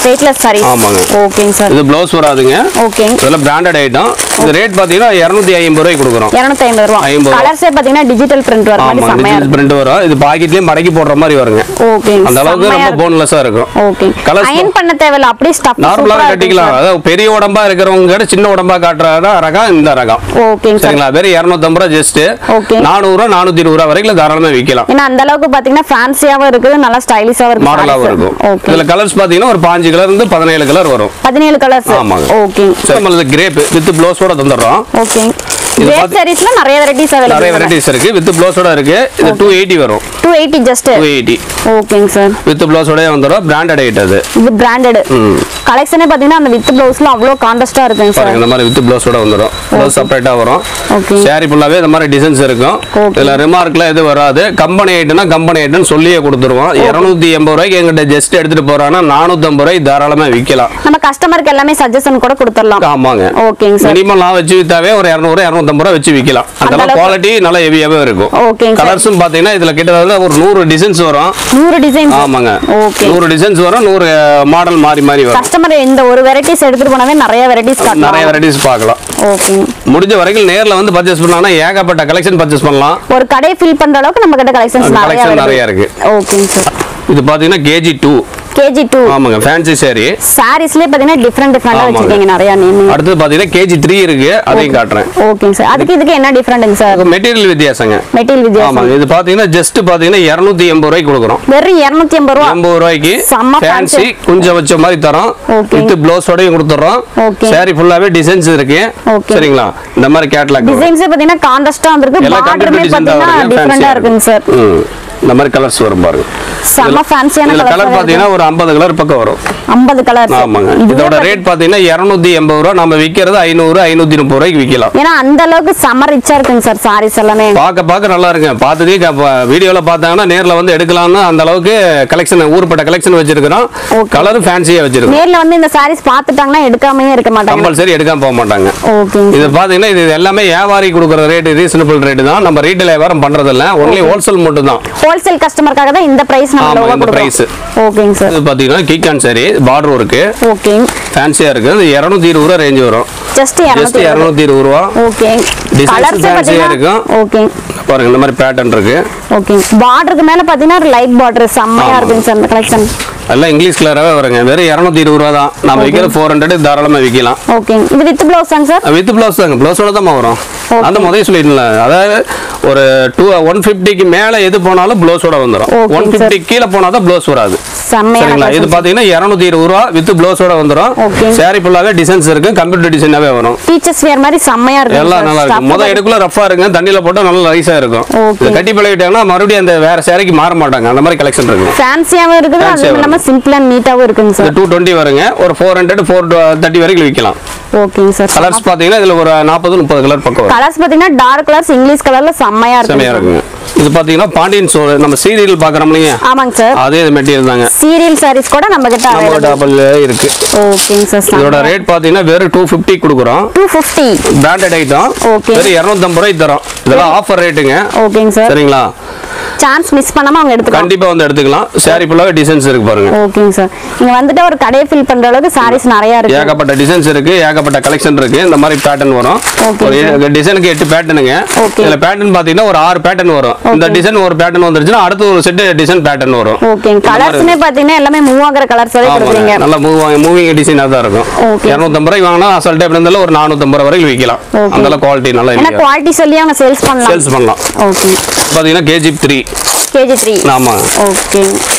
வெயிட்லெஸ் சாரீஸ் ஆமாங்க. ஓகேங்க சார் இது ப்ளவுஸ் வராதுங்க ஓகே இதெல்லாம் பிராண்டட் ஐட்டம் இது ரேட் பார்த்தீங்கன்னா இரநூத்தி ஐம்பது ரூபாய்க்கு கொடுக்குறோம் இருநூத்தி ஐம்பது ரூபா ஐம்பது ரூபா. கலர்ஸே பாத்தீங்கன்னா டிஜிட்டல் பிரிண்ட் வர மாதிரி ஆமாம் செம்மையா டிஜிட்டல் இருக்கும் பிரிண்ட் வரும் இது பாக்கெட்லயே மடக்கி போடுற மாதிரி வருங்க ஓகேங்க அந்த அளவுக்கு செம்மையா ரொம்ப இருக்கும் போன்லெஸ்ஸா இருக்கும் ஓகே Colours அயன் பண்ண தேவையில்ல அப்படியே ஸ்டஃப் நார்மலாக கட்டிக்கலாம் அதாவது பெரிய உடம்பா இருக்கிறவங்க கிட்ட சின்ன உடம்பா காட்டுறதா ரகம் இந்த ரகம் ஓகேங்க சார் சரிங்களா வெறும் இரநூத்தம்பது ரூபா ஜஸ்ட் Okay. நானூறுரூவா நானூத்தி இருபது ரூபா வரைக்கும் தாராளமா விற்கலாம் ஏன்னா அந்த அளவுக்கு பாத்தீங்கன்னா ஃபேன்சியாவும் இருக்குது நல்லா ஸ்டைலிஷாவும் இருக்கு மாடலாகவும் இருக்கும் ஓகே இதுல கலர்ஸ் பாத்தீங்கன்னா ஒரு பாஞ்சு கலர் இருந்து பதினேழு கலர் வரும் பதினேழு கலர்ஸ் ஆமாங்க. ஓகே சரி நம்மளது கிரேப் வித் ப்ளவுஸோட தந்துடுறோம் ஓகே இது கிரேப் பாத்து- சாரீஸ்ல நிறைய வெரைட்டிஸ் நிறைய அவைலபிள் வெரைட்டிஸ் இருக்கு வித் ப்ளவுஸோட இருக்கு இது டூ எயிட்டி வரும் two eighty just two eighty ஓகேங்க சார் வித் ப்ளவுஸோடய வந்துடும் பிராண்டட் ஐட் அது இது பிராண்டட் கலெக்ஷனே பாத்தீங்கன்னா அந்த வித் பிளவுஸ்ல அவ்வளவு கான்ட்ராஸ்டா இருக்குங்க சார் பாருங்க இந்த மாதிரி வித் ப்ளவுஸோட வந்துடும் ப்ளவுஸ் செப்பரேட்டா வரும் ஓகே சாரி ஃபுல்லாவே இந்த மாதிரி டிசைன்ஸ் இருக்கும் Okay. இதுல ரிமார்க்ல எது வராது கம்பெனி ஐட்டம்னா கம்பெனி ஐட்டம் சொல்லியே கொடுத்துருவோம் இருநூத்தி எண்பது ரூபாய்க்கு எங்கிட்ட ஜஸ்ட் எடுத்துட்டு போறாங்கன்னா நானூத்தி ஐம்பது ரூபாய்க்கு தாராளமா விற்கலாம் நம்ம கஸ்டமருக்கு எல்லாமே சஜஷன் கூட கொடுத்துடலாம் ஆமாங்க ஓகேங்க சார் மினிமம் நான் வச்சு வித்தாவே ஒரு இரநூறு இரநூத்தம்பது ரூபா வச்சு விற்கலாம் அதெல்லாம் அளவுக்கு- குவாலிட்டி நல்லா ஹெவியாவே இருக்கும் ஓகேங்க சார் கலர்ஸும் பாத்தீங்கன்னா இதுல கிட்டத்தட்ட ஒரு நூறு டிசைன்ஸ் வரும் நூறு டிசைன்ஸ் ஆமாங்க ஓகே நூறு டிசைன்ஸ் வரும் நூறு மாடல் மாறி மாறி வரும் கஸ்டமர் இந்த ஒரு வெரைட்டிஸ் எடுத்துட்டு போனாவே நிறைய வெரைட்டிஸ் நிறைய காட்டலாம் வெரைட்டிஸ் பார்க்கலாம் ஓகே முடிஞ்ச வரைக்கும் நேர்ல வந்து பர்ச்சேஸ் பண்ணாங்கன்னா ஏகப்பட்ட கலெக்ஷன் பர்ச்சேஸ் பண்ணலாம் ஒரு கடை ஃபில் பண்ற அளவுக்கு நம்ம கிட்ட கலெக்ஷன்ஸ் நிறைய கலெக்ஷன் நிறைய வருது இருக்கு ஓகேங்க சார் இது பாத்தீங்கன்னா கேஜி டூ கேஜி டூ ஆமாங்க ஃபேன்சி சாரி சாரீஸ்லயே பாத்தீங்கன்னா டிஃப்ரெண்ட் டிஃப்ரெண்டா ஆமாங்க. வச்சிருக்கீங்க நிறைய நேம் அடுத்தது பாத்தீங்கன்னா கேஜி த்ரீ இருக்கு அதையும் காட்டுறேன் ஓகேங்க சார் அதுக்கு இதுக்கு என்ன டிஃப்ரெண்ட்ங்க சார் மெட்டீரியல் வித்தியாசங்க மெட்டீரியல் வித்தியாசம் ஆமாங்க இது பாத்தீங்கன்னா ஜஸ்ட் பாத்தீங்கன்னா இருநூத்தி எண்பது ரூபாய்க்கு கொடுக்குறோம் வெறும் இருநூத்தி எண்பது ரூபா எண்பது ரூபாய்க்கு செம்ம ஃபேன்சி fancy. குஞ்சம் வச்ச மாதிரி தரோம் Okay. வித் ப்ளவுஸோடயும் கொடுத்துறோம் Okay. சாரி ஃபுல்லாவே டிசைன்ஸ் இருக்கு Okay. சரிங்களா இந்த மாதிரி கேட்லாக் டிசைன்ஸே பாத்தீங்கன்னா கான்ட்ராஸ்டா வந்திருக்கு எல்லாம் பார்டருமே கம்ப்யூட்டர் டிசைன் தான் பாத்தீங்கன்னா வருங்க டிஃப்ரெண்டா இருக்குங்க சார் ம் இந்த மாதிரி கலர்ஸ் வரும் பாருங்க செம்ம ஃபேன்சியான இதுல கலர் கலர் பாத்தீங்கன்னா ஒரு 50 கலர் பக்கம் வரும் ஐம்பது கலர் ஆமாங்க இதோட ரேட் பாத்தீங்கன்னா 280 எண்பது ரூபா நம்ம விக்கிறது ஐநூறு ஐநூத்தி முப்பது ரூபாய்க்கு விக்கலாம் ஏன்னா அந்த அளவுக்கு செம்ம ரிச்சா இருக்குங்க சார் சாரீஸ் எல்லாமே பார்க்க பார்க்க நல்லா இருக்குங்க பார்த்ததே வீடியோல பார்த்தாங்கன்னா நேர்ல வந்து எடுக்கலாம்னு அந்த அளவுக்கு கலெக்ஷன் ஊர்பட்ட கலெக்ஷன் வச்சிருக்கிறோம் கலர் ஃபேன்சியா வச்சிருக்கோம் நேர்ல வந்து இந்த சாரீஸ் பார்த்துட்டாங்கன்னா எடுக்காமயே இருக்க மாட்டாங்க கம்பல்சரி எடுக்காம போக மாட்டாங்க ஓகேங்க இது பாத்தீங்கன்னா இது எல்லாமே வியாபாரி கொடுக்குற ரேட் ரீசனபிள் ரேட் தான் நம்ம ரீட்டைல் வியாபாரம் பண்றது இல்ல ஒன்லி ஹோல்சேல் மட்டும் தான் ஹோல்சேல் கஸ்டமருக்காக தான் இந்த பிரைஸ் நம்ம ஆமா, லோவா இந்த கொடுக்குறோம் price. ஓகேங்க சார் இது பாத்தீங்கன்னா கீக்கான் சாரி பார்டர் இருக்கு ஓகே ஃபேன்சியா இருக்கு இது இருநூத்தி இருபது ரூபா ரேஞ்ச் வரும் ஜஸ்ட் ஜஸ்ட் இரநூத்தி இருநூத்தி இருபது ரூபா ஓகே Designs கலர்ஸ் fancy-ஆ பாத்தீங்கன்னா இருக்கும். ஓகே பாருங்க இந்த மாதிரி பேட்டர்ன் இருக்கு ஓகே பார்டருக்கு மேல பாத்தீங்கன்னா ஒரு லைட் பார்டர் செம்மையா ஆமா. இருக்குங்க சார் இந்த கலெக்ஷன் எல்லாம் இங்கிலீஷ் கலராகவே வருங்க வெறும் இரநூத்தி இருபது ரூபா தான் நம்ம விற்கிற ஃபோர் ஹண்ட்ரட் தாராளமாக விற்கலாம் ஓகே இது வித் பிளவுஸாங்க சார் வித் ப்ளவுஸ் தாங்க ப்ளவுஸோட தான் வரும் Okay. அந்த முதல் சொல்லிடலாம் அதாவது ஒரு டூ ஒன் ஃபிஃப்டிக்கு மேலே எது போனாலும் ப்ளவுஸோட வந்துடும் Okay, ஒன் sir. ஃபிஃப்டி கீழே போனால் தான் ப்ளவுஸ் வராது செம்மையான சரிங்களா இது collections. பார்த்தீங்கன்னா இரநூத்தி இருபது ரூபா வித் ப்ளவுஸோட வந்துடும் Okay. சாரி ஃபுல்லாகவே டிசைன்ஸ் இருக்கு கம்ப்யூட்டர் டிசைனாகவே வரும் டீச்சர்ஸ் வேர் மாதிரி செம்மையா இருக்கு எல்லாம் நல்லா இருக்கும் முத எடுக்குள்ள ரஃபா இருக்கும் தண்ணியில போட்டா நல்லா ரைஸா இருக்கும் Okay. இது கட்டி பழகிட்டாங்கன்னா மறுபடியும் அந்த வேற சேரைக்கு மாற மாட்டாங்க அந்த மாதிரி கலெக்ஷன் இருக்கும் ஃபேன்சியாவும் இருக்குது Fancy-ஆவும் அதுவும் இல்லாம சிம்பிள் அண்ட் நீட்டாவும் இருக்குங்க இந்த சார் டூ டுவெண்ட்டி வருங்க ஒரு ஃபோர் ஹண்ட்ரட் ஃபோர் தேர்ட்டி வரைக்கும் விற்கலாம் ஓகேங்க சார் கலர்ஸ் பார்த்தீங்கன்னா இதுல ஒரு நாற்பது முப்பது கலர் பக்கம் வரும் கலர்ஸ் பாத்தீங்கன்னா டார்க் கலர்ஸ் இங்கிலீஷ் கலர்ல செம்மையா செமையா இருக்கு இருக்குங்க இது பார்த்தீங்கன்னா பாண்டியன் சோறு நம்ம சீரியல் பார்க்குறோம் இல்லைங்க ஆமாங்க சார் அதே மெட்டீரியல் தாங்க சீரியல் சாரீஸ் கூட நம்ம கிட்ட நம்ம அவைலபிள் டபுள் இருக்கு ஓகேங்க சார் இதோட ரேட் பார்த்தீங்கன்னா வெறும் டூ ஃபிஃப்டி கொடுக்குறோம் two fifty branded item Okay. வெறும் இரநூத்தம்பது ரூபாய்க்கு தரோம் இதெல்லாம் ஆஃபர் ரேட்டுங்க ஓகேங்க சார் சரிங்களா சான்ஸ் மிஸ் பண்ணாம அவங்க எடுத்துக்கலாம் கண்டிப்பா வந்து எடுத்துக்கலாம் சாரி ஃபுல்லாவே டிசைன்ஸ் இருக்கு பாருங்க ஓகேங்க சார் நீங்க வந்துட்டு ஒரு கடையை ஃபில் பண்ற அளவுக்கு சாரீஸ் நிறைய இருக்கு ஏகப்பட்ட டிசைன்ஸ் இருக்கு ஏகப்பட்ட கலெக்ஷன் இருக்கு இந்த மாதிரி பேட்டர்ன் வரும் Okay, ஒரு டிசைனுக்கு எட்டு பேட்டர்னுங்க Okay. இதுல பேட்டர்ன் பாத்தீங்கன்னா ஒரு ஆறு பேட்டர்ன் வரும் இந்த டிசைன் ஒரு பேட்டர்ன் வந்துருச்சுன்னா அடுத்து ஒரு செட் டிசைன் பேட்டர்ன் வரும் ஓகேங்க கலர்ஸ்மே பாத்தீங்கன்னா எல்லாமே மூவ் ஆகுற கலர்ஸ் வரை ஆமாங்க கொடுக்குறீங்க நல்ல மூவ் மூவிங் டிசைனாக தான் இருக்கும் Okay. இரநூத்தம்பது ரூபாய்க்கு வாங்கினா அசல் டைப்ல இருந்தாலும் ஒரு நானூத்தம்பது ரூபாய் வரைக்கும் விற்கலாம் Okay. அந்த குவாலிட்டி நல்லா ஏன்னா இருக்கு குவாலிட்டி சொல்லி அவங்க சேல்ஸ் பண்ணலாம் சேல்ஸ் பண்ணலாம் ஓகே பாத்தீங்கன்னா கேஜி த்ரீ கேஜி த்ரீ ஆமாங்க ஓகே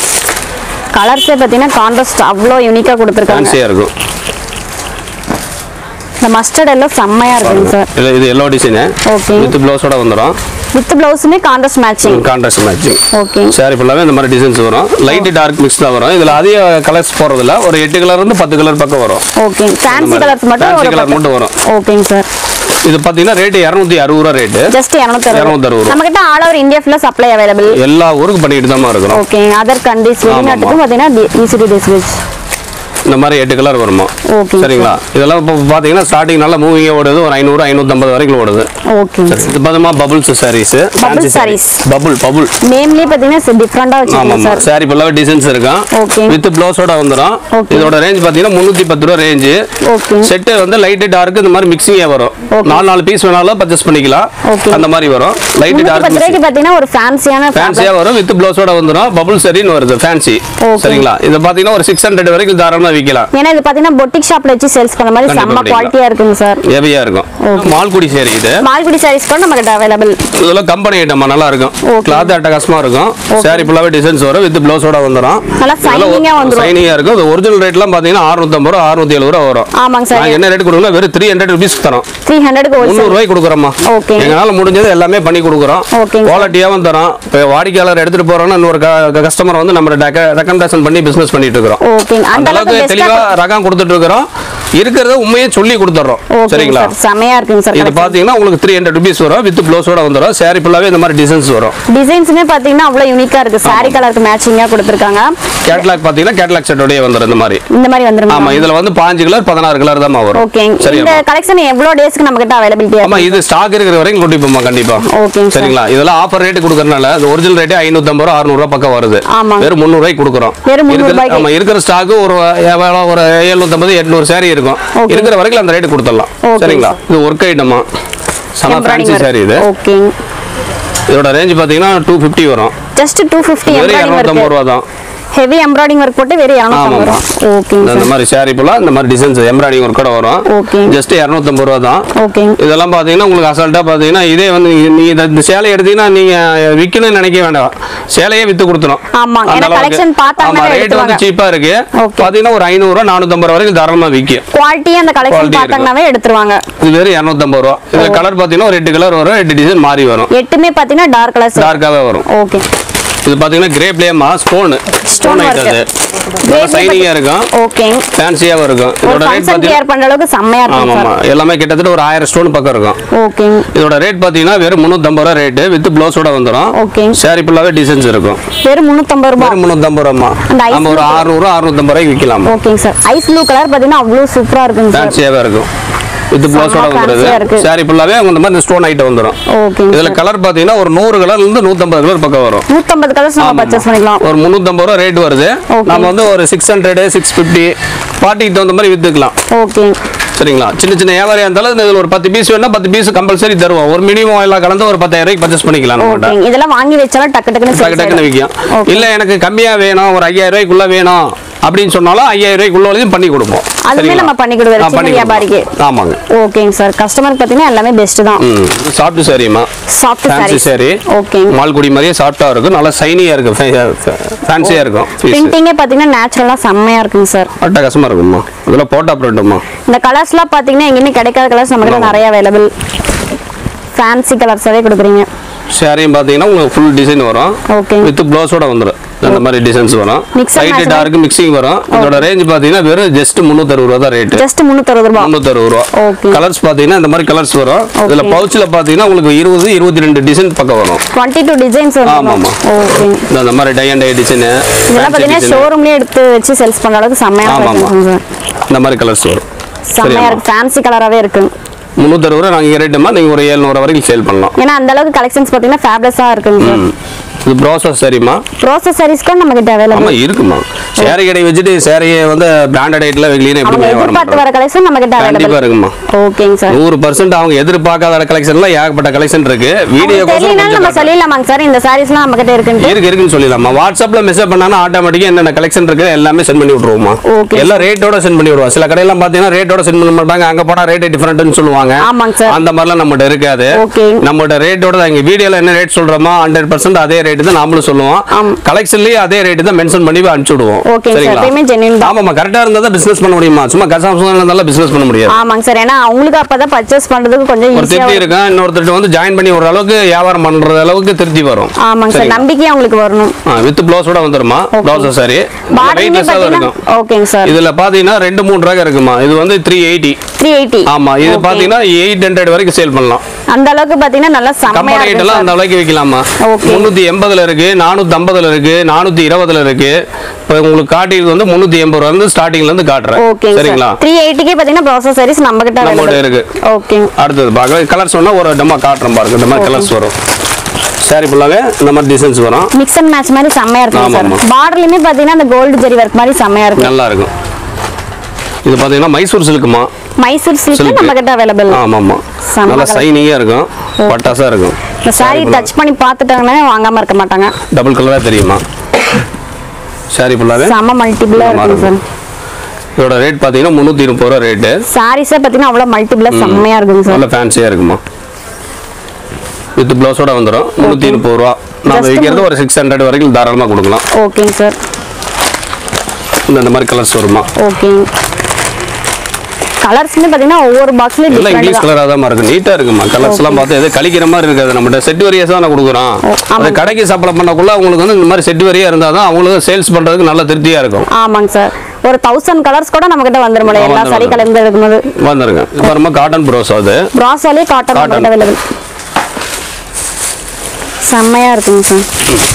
கலர்ஸே பார்த்தீங்கன்னா கான்ட்ராஸ்ட் அவ்வளோ யூனிக்காக கொடுத்துருக்காங்க ஃபேன்சியா இருக்கும் இந்த மஸ்டர்ட் எல்லாம் செம்மையா இருக்குங்க சார் இது இது எல்லோ டிசைனு Okay. வித் ப்ளவுஸோட வந்துடும் வித் பிளவுஸுமே contrast matching contrast matching okay sari ஃபுல்லாவே இந்த மாதிரி டிசைன்ஸ் வரும் லைட் டார்க் மிக்ஸ் தான் வரும் இதுல அதிக கலர்ஸ் போறதில்ல ஒரு எட்டு கலர் இருந்து பத்து கலர் பக்கம் வரும் ஓகே ஃபேன்சி மாதிரி. கலர்ஸ் மட்டும் Fancy ஒரு colour பத்து. மட்டும் வரும். ஓகேங்க சார் இது பாத்தீங்கன்னா ரேட் இரநூத்தி அறுபது ரூபா ரேட்டு ஜஸ்ட் இரநூத்தி இருநூத்தி அறுபது. நம்ம கிட்ட ஆல் ஓவர் இந்தியா ஃபுல்லாக சப்ளை அவைலபிள் எல்லா ஊருக்கு பண்ணிட்டு தான் இருக்கிறோம் ஓகே அதர் கண்ட்ரிஸ் வெளிநாட்டுக்கும் பார்த்தீங்கன்னா ஈஸி டு டிஸ்பேச் இந்த மாதிரி எட்டு கலர் வருமா Okay. சரிங்களா இதெல்லாம் இப்போ பார்த்தீங்கன்னா ஸ்டார்டிங் நல்லா மூவிங்கே ஓடுது ஒரு ஐநூறு ஐநூற்றம்பது வரைக்கும் ஓடுது ஓகே சரி, இது பார்த்தோமா bubbles saris Bubble sarees. Bubble bubble நேம்லயே பாத்தீங்கன்னா டிஃப்ரெண்டா வச்சிருக்கோம் ஆமாம் சார் சாரி ஃபுல்லாகவே டிசைன்ஸ் இருக்கும் Okay. வித் ப்ளவுஸோட வந்துடும் Okay. இதோட ரேஞ்ச் பார்த்தீங்கன்னா முந்நூற்றி பத்து ரூபா ரேஞ்சு ஓகே செட்டு வந்து லைட்டு டார்க் இந்த மாதிரி மிக்சிங்கே வரும் Okay. நாலு நாலு பீஸ் வேணாலும் பர்ச்சேஸ் பண்ணிக்கலாம் Okay. அந்த மாதிரி வரும் லைட்டு முன்னூத்தி டார்க் பத்து ரூபாய்க்கு பாத்தீங்கன்னா ஒரு ஃபேன்சியான ஃபேன்சியா வரும் வித் ப்ளவுஸோட வந்துடும் பபுள் சரின்னு வருது ஃபேன்சி Okay. சரிங்களா இது பார்த்தீங்கன்னா ஒரு சிக்ஸ் ஹண்ட்ரட் வரைக்கும் தாராளமாக விற்கலாம் ஏன்னா இது பாத்தீங்கன்னா பொட்டிக் ஷாப்ல வச்சு சேல்ஸ் பண்ண மாதிரி கண்டிப்பா செம்ம பண்ணிக்கலாம். குவாலிட்டியா இருக்குங்க சார் ஹெவியாக இருக்கும் Okay. மால்குடி சேரி இது மால்குடி சாரீஸ் கூட நமக்கு அவைலபிள் இதெல்லாம் கம்பெனி ஐட்டமா நல்லா இருக்கும் Okay. கிளாத் அட்டகாசமா இருக்கும் சாரி ஃபுல்லாவே டிசைன்ஸ் வரும் வித் ப்ளவுஸோட வந்துடும் நல்லா shining ஆ வந்துரும். சைனிங்கா இருக்கும் இது ஒரிஜினல் ரேட்லாம் பாத்தீங்கன்னா 650 ரூபா 670 ரூபா வரும் ஆமாங்க சார் நாங்க என்ன ரேட் கொடுக்கணும் வெறும் த்ரீ ஹண்ட்ரட் ருபீஸ் தரோம் த்ரீ ஹண்ட்ரட்க்கு ஒரு முந்நூறு ரூபாய்க்கு கொடுக்குறோம்மா Okay. எங்களால முடிஞ்சது எல்லாமே பண்ணி கொடுக்குறோம் Okay. குவாலிட்டியாவும் தரோம் இப்போ வாடிக்கையாளர் எடுத்துட்டு போறோம்னா இன்னொரு கஸ்டமர் வந்து நம்ம ரெக்கமெண்டேஷன் பண்ணி பிசினஸ் பண்ணிட்டு இருக்கிறோம் ஓகே அந்த அந்த அளவுக்கு அளவுக்கு பெஸ்டா தெளிவா ரகம் கொடுத்துட்டு இருக்கிறோம் இருக்கிறத உண்மையை சொல்லி கொடுத்துறோம் ஓகே சரிங்களா சார் செமையா இருக்குங்க சார் இது பாத்தீங்கன்னா உங்களுக்கு த்ரீ ஹண்ட்ரட் ருபீஸ் வரும் வித் ப்ளவுஸோட வந்துடும் சாரி ஃபுல்லாவே இந்த மாதிரி டிசைன்ஸ் வரும் டிசைன்ஸுமே பாத்தீங்கன்னா அவ்வளவு யூனிக்கா இருக்கு சாரி கலருக்கு மேட்சிங்கா கொடுத்துருக்காங்க கேட்லாக் பாத்தீங்கன்னா கேட்லாக் செட்டோடய வந்துடும் இந்த மாதிரி இந்த மாதிரி வந்துருங்க ஆமா இதுல வந்து பாஞ்சு கலர் பதினாறு கலர் தான் வரும் ஓகே சரியா இந்த கலெக்ஷன் எவ்வளவு டேஸ்க்கு நம்ம கிட்ட அவைலபிலிட்டி ஆமா இது ஸ்டாக் இருக்கிற வரைக்கும் கொட்டிப்போமா கண்டிப்பா ஓகேங்க சார் சரிங்களா இதெல்லாம் ஆஃபர் ரேட் கொடுக்கறனால இந்த ஒரிஜினல் ரேட்டே ஐநூத்தம்பது ரூபா அறுநூறு ரூபா பக்கம் வருது ஆமாங்க. வெறும் முந்நூறு ரூபாய்க்கு கொடுக்குறோம் வெறும் 300 இருக்கிற- ரூபாய்க்கு. ஆமா இருக்கிற ஸ்டாக் ஒரு எவ்வளோ ஒரு எழுநூத்தம்பது எட்நூறு சாரி இருக்கும் Okay. இருக்கிற வரைக்கும் அந்த ரேட் கொடுத்துடலாம் Okay, சரிங்களா இது ஒர்க் ஐட்டமா செம ஃபேன்சி சாரி இது ஓகே இதோட ரேஞ்ச் பாத்தீங்கன்னா டூ ஃபிஃப்டி வரும் ஜஸ்ட் டூ ஃபிஃப்டி வெறும் எம்ப்ராய்டிங் இரநூத்தம்பது ரூபா ஒர்க் தான் ஹெவி எம்ப்ராய்டிங் ஒர்க் போட்டு வெறும் இரநூத்தம்பது ஆமாம்மா. ரூபா ஓகேங்க இந்த சார் மாதிரி சாரி ஃபுல்லாக இந்த மாதிரி டிசைன்ஸ் எம்ப்ராய்டிங் ஒர்க் கூட வரும் Okay. ஜஸ்ட் இரநூத்தம்பது ரூபா தான் ஓகேங்க இதெல்லாம் பார்த்தீங்கன்னா உங்களுக்கு அசால்ட்டாக பார்த்தீங்கன்னா இதே வந்து நீ- நீங்க இந்த சேலை எடுத்தீங்கன்னா நீங்கள் விற்கணும்னு நினைக்க வேண்டாம் சேலையே விற்று கொடுத்துரும் ஆமாங்க. அந்த ஏன்னா அளவுக்கு. collection பார்த்தாங்கன்னா ஆமா ரேட் எடுத்துருவாங்க. வந்து சீப்பாக இருக்கு Okay. பார்த்தீங்கன்னா ஒரு ஐநூறுரூவா நானூற்றம்பது ரூபா வரைக்கும் தாராளமாக விற்கும் குவாலிட்டி அந்த கலெக்ஷன் Quality பார்த்தாங்கனாவே எடுத்துருவாங்க இது வெறும் இரநூத்தம்பது ரூபா இதில் கலர் பார்த்தீங்கன்னா ஒரு எட்டு கலர் வரும் எட்டு டிசைன் மாறி வரும் எட்டுமே பாத்தீங்கன்னா டார்க் கலர்ஸ் டார்க்காகவே வரும் ஓகே இது பார்த்தீங்கன்னா கிரே பிளேமா ஸ்டோனு Stone ஸ்டோன் work. ஐட்டம் அது நல்லா சைனிங்காக இருக்கும் ஓகேங்க ஃபேன்சியாகவும் இருக்கும் ஒரு இதோட ரேட் ஃபங்க்ஷன் பார்த்தீங்கன்னா கேர் பண்ற அளவுக்கு செம்மையா இருக்கும் ஆமாம் சார் ஆமாம் எல்லாமே கிட்டத்தட்ட ஒரு ஆயிரம் ஸ்டோன் பக்கம் இருக்கும் ஓகேங்க இதோட ரேட் பார்த்தீங்கன்னா வெறும் முந்நூற்றம்பது ரூபா ரேட்டு வித் ப்ளவுஸோட வந்துடும் Okay. சாரி ஃபுல்லாகவே டிசைன்ஸ் இருக்கும் வெறும் முந்நூத்தம்பது ரூபாய் வெறும் முந்நூற்றம்பது ரூபா அந்த ice நம்ம ஒரு blue அறுநூறு அறுநூத்தம்பது ரூபாய்க்கு விற்கலாம் ஓகேங்க சார் ஐஸ் ப்ளூ கலர் பாத்தீங்கன்னா அவ்வளவு சூப்பரா இருக்குங்க சார் ஃபேன்சியாகவே இருக்கும் வித் ப்ளவுஸோட fancy-ஆ வந்துடுது இருக்கு. சாரி ஃபுல்லாகவே இந்த மாதிரி ஸ்டோன் ஐட்டம் வந்துடும் ஓகேங்க இதில் சார் கலர் பார்த்தீங்கன்னா ஒரு நூறு கலர்லேருந்து நூற்றம்பது கலர் பக்கம் வரும் நூத்தம்பது கலர்ஸ் நம்ம ஆமாம். பர்ச்சேஸ் பண்ணிக்கலாம் ஒரு முந்நூற்றம்பது ரூபா ரேட் வருது Okay. நம்ம வந்து ஒரு சிக்ஸ் ஹண்ட்ரடு சிக்ஸ் ஃபிஃப்டி பார்ட்டிக்கு தகுந்த மாதிரி விற்றுக்கலாம் ஓகே சரிங்களா சின்ன சின்ன வியாபாரியா இருந்தாலும் இதில் ஒரு பத்து பீஸ் வேணா பத்து பீஸ் கம்பல்சரி தருவோம் ஒரு மினிமம் எல்லாம் கலந்து ஒரு பத்தாயிரம் ரூபாய்க்கு பர்ச்சேஸ் பண்ணிக்கலாம் நம்மகிட்ட ஓகே இதெல்லாம் வாங்கி வச்சாலும் டக்கு டக்குன்னு டக்கு டக்குன்னு sales விற்கும் ஆயிடும். Okay. இல்ல எனக்கு கம்மியா வேணும் ஒரு ஐயாயிரம் ரூபாய்க்குள்ள வேணும் அப்படின்னு சொன்னாலும் ஐயாயிரம் ரூபாய்க்குள்ள பண்ணி கொடுப்போம் அதுவுமே சரிங்களா? நம்ம பண்ணி கொடுக்குறோம், ஆ, சின்ன பண்ணி வியாபாரிக்கு. கொடுப்போம். ஆமாங்க ஓகேங்க சார் கஸ்டமருக்கு பார்த்தீங்கன்னா எல்லாமே பெஸ்ட் தான் ம் சாஃப்ட் சாரிமா சாஃப்ட் ஃபேன்சி சாரி சாரி ஓகேங்க மால்குடி மாதிரியே சாஃப்டா இருக்கும் நல்லா சைனியா இருக்கும் ஃபேன்சியா இருக்கும் piece. பிரிண்டிங்கே பார்த்தீங்கன்னா நேச்சுரலாக செம்மையா இருக்குங்க சார் அட்டகாசமா இருக்குமா இதெல்லாம் போட்டா பிரிண்ட்டுமா இந்த கலர்ஸ்லாம் பார்த்தீங்கன்னா எங்கேயுமே கிடைக்காத கலர்ஸ் நம்ம கிட்ட ஆமா. நிறைய அவைலபிள் ஃபேன்சி கலர்ஸாவே கொடுக்குறீங்க சாரியும் பார்த்தீங்கன்னா உங்களுக்கு ஃபுல் டிசைன் வரும் ஓகே வித் ப்ளவுஸோட வந்துடும் அந்த மாதிரி டிசைன்ஸ் வரும் Mix and light match dark mixing வரும் இதோட ரேஞ்ச் பார்த்தீங்கன்னா வெறும் ஜஸ்ட் முந்நூற்றறுபது ரூபா தான் ரேட்டு ஜஸ்ட் முந்நூற்றறுபது ரூபா முந்நூற்றறுபது ரூபா Okay. கலர்ஸ் பார்த்தீங்கன்னா இந்த மாதிரி கலர்ஸ் வரும் Okay. இதில் பவுச்சில் பார்த்தீங்கன்னா உங்களுக்கு இருபது இருபத்தி ரெண்டு டிசைன் பக்கம் வரும் டுவெண்ட்டி டூ டிசைன்ஸ் ஆமா, வரும் ஆமா. ஓகே இந்த அந்த மாதிரி டை அண்ட் டை டிசைனு இதெல்லாம் பார்த்தீங்கன்னா ஷோரூம்லேயே எடுத்து வச்சு சேல்ஸ் பண்ணுற அளவுக்கு செம்மையா ஆமா, ஆமா. இருக்கும் சார் இந்த மாதிரி கலர்ஸ் வரும் செம்மையா இருக்கு ஃபேன்சி கலராகவே இருக்கு முந்நூற்றறுபது ரூபா நாங்கள் ரேட்டுமா நீங்கள் ஒரு ஏழ்நூறு வரைக்கும் சேல் பண்ணலாம் ஏன்னா அந்த அளவுக்கு கலெக்ஷன்ஸ் பார்த்தீங்கன்னா ஃபேப்லஸாக இருக்குங்க சார் ம். இது ப்ராசஸ் சரிம்மா ப்ரோசஸ் சாரீஸ் கூட நம்ம கிட்ட அவைலபிள் ஆமா இருக்குமா சேரை கடை வச்சுட்டு சேரையை வந்து பிராண்டட் ஐட்டில் வெளியில அவங்க எப்படி வர எதிர்பார்த்து வர கலெக்ஷன் நம்ம கிட்ட கண்டிப்பா அவைலபிள் இருக்குமா ஓகேங்க சார் நூறு பர்சன்ட் அவங்க எதிர்பார்க்காத கலெக்ஷன்லாம் ஏகப்பட்ட கலெக்ஷன் இருக்கு வீடியோ தெரியலனாலும் நம்ம சொல்லிடலாமாங்க சார் இந்த சாரீஸ்லாம் நம்ம கிட்ட இருக்குன்ட்டு இருக்கு இருக்குன்னு சொல்லிடலாமா வாட்ஸ்அப்ல மெசேஜ் பண்ணாலும் ஆட்டோமேட்டிக்கா என்னென்ன கலெக்ஷன் இருக்கு எல்லாமே சென்ட் பண்ணி விட்டுருவோமா Okay. எல்லாம் ரேட்டோட சென்ட் பண்ணி விடுவோம் சில கடையெல்லாம் பாத்தீங்கன்னா ரேட்டோட சென்ட் பண்ண மாட்டாங்க அங்க போனா ரேட் டிஃபரெண்ட்னு சொல்லுவாங்க ஆமாங்க சார் அந்த மாதிரிலாம் நம்மகிட்ட இருக்காது Okay. நம்மகிட்ட ரேட்டோட எங்க வீடியோல என்ன ரேட் சொல்றோமோ ஹண்ட்ரட் பர்சன்ட் அதே ரேட் தான் நாமளும் சொல்லுவோம் ஆமா. கலெக்ஷன்லயே அதே ரேட் தான் மென்ஷன் பண்ணி அனுப்பிச்சு விடுவோம் Okay, sir. எப்பயுமே genuine தான். ஆமாமா கரெக்டா இருந்தா தான் பிசினஸ் பண்ண முடியுமா சும்மா கசாம இருந்தாலும் பிசினஸ் பண்ண முடியாது ஆமாங்க சார் ஏன்னா அவங்களுக்கு அப்பதான் பர்ச்சேஸ் பண்றதுக்கு கொஞ்சம் ஒரு திருப்தி ஈஸியா இருக்கும் இன்னொருத்தர் வந்து ஜாயின் பண்ணி ஒரு அளவுக்கு வியாபாரம் பண்றது அளவுக்கு திருப்தி வரும் ஆமாங்க சார் சரிங்களா? நம்பிக்கையா அவங்களுக்கு வரணும் வித் ப்ளவுஸோட வந்துருமா Okay. ப்ளவுஸ் சாரி பார்டருமே வெயிட்லெஸ்ஸாக பாத்தீங்கன்னா இருக்கும் ஓகேங்க சார் இதுல பாத்தீங்கன்னா ரெண்டு மூணு ரகம் இருக்குமா இது வந்து த்ரீ எயிட்டி த்ரீ எயிட்டி ஆமா இது Okay. பாத்தீங்கன்னா எயிட் ஹண்ட்ரட் வரைக்கும் சேல் பண்ணலாம் அந்த அளவுக்கு பாத்தீங்கன்னா நல்லா செம்மையா கம்பெனி இருக்கு எல்லாம் sir. அந்த அளவுக்கு விற்கலாமா Okay. முந்நூற்றி எண்பதுல இருக்கு நானூற்றி ஐம்பதுல இருக்கு நானூற்றி இருபதுல இருக்கு இப்போ உங்களுக்கு காட்டியது வந்து முந்நூற்றி எண்பது ரூபா வந்து ஸ்டார்டிங்ல இருந்து காட்டுறேன் ஓகே சரிங்களா த்ரீ எயிட்டிக்கே பாத்தீங்கன்னா ப்ராசஸ் சாரீஸ் நம்ம கிட்ட நம்ம கிட்ட available. இருக்கு ஓகே அடுத்தது பார்க்கலாம் கலர்ஸ் சொன்னா ஒரு டம்மா காட்டுறேன் பாருங்க இந்த மாதிரி கலர்ஸ் வரும் சாரி ஃபுல்லாகவே இந்த மாதிரி டிசைன்ஸ் வரும் மிக்ஸ் அண்ட் மேட்ச் மாதிரி செம்மையா இருக்கு ஆமா, சார் ஆமா. பார்டர்லயுமே பாத்தீங்கன்னா அந்த கோல்டு ஜெரி ஒர்க் மாதிரி செம்மையா இருக்கு நல்லா இருக்கும் இது பார்த்தீங்கன்னா மைசூர் சில்க்குமா மைசூர் சில்க் Silk. நம்ம கிட்ட அவைலபிள் ஆமாம் ஆமாம் செம்ம நல்லா colour. சைனிங்காக இருக்கும் பட்டாஸாக இருக்கும் இந்த சாரி டச் பண்ணி பார்த்துட்டாங்கன்னா வாங்காம இருக்க மாட்டாங்க டபுள் கலராக தெரியுமா சாரி ஃபுல்லாகவே செம்ம மல்டிபிளா ஆமா, இருக்கு சார் இதோட ரேட் பார்த்தீங்கன்னா முந்நூற்றி முப்பது ரூபா ரேட்டு சாரீஸே பாத்தீங்கன்னா அவ்வளவு மல்டிபிளா செம்மையா இருக்குங்க சார் நல்ல ஃபேன்சியாக இருக்குமா வித் ப்ளவுஸோட வந்துடும் முந்நூற்றி முப்பது ரூபா நம்ம Just விற்கிறது ஒரு சிக்ஸ் ஹண்ட்ரட் வரைக்கும் தாராளமாக கொடுக்கலாம் ஓகேங்க சார் இந்த இந்த மாதிரி கலர்ஸ் வருமா ஓகே கலர்ஸ்மே பாத்தீங்கன்னா ஒவ்வொரு பாக்ஸ்லயும் எல்லாம் டிஃப்ரெண்ட் இங்கிலீஷ் தான் கலராக தான் இருக்கு நீட்டாக இருக்குமா கலர்ஸ் எல்லாம் பார்த்து எது கழிக்கிற மாதிரி இருக்காது நம்மகிட்ட செட் வரியாக தான் கொடுக்குறோம் ஆமாம். அது கடைக்கு சப்ளை பண்ணக்குள்ள அவங்களுக்கு வந்து இந்த மாதிரி செட் வரியா இருந்தால் தான் அவங்களுக்கு சேல்ஸ் பண்ணுறதுக்கு நல்ல திருப்தியாக இருக்கும் ஆமாங்க சார் ஒரு தௌசண்ட் கலர்ஸ் கூட நம்ம கிட்ட வந்துரும் போல ஆ, எல்லா வந்துரும், சரி கலந்து இருக்கும்போது வந்துருங்க இப்போ ரொம்ப காட்டன் ப்ரோஸ் அது பிராசாலே காட்டன் நம்ம Cotton. கிட்ட அவைலபிள் செம்மையா இருக்குங்க சார்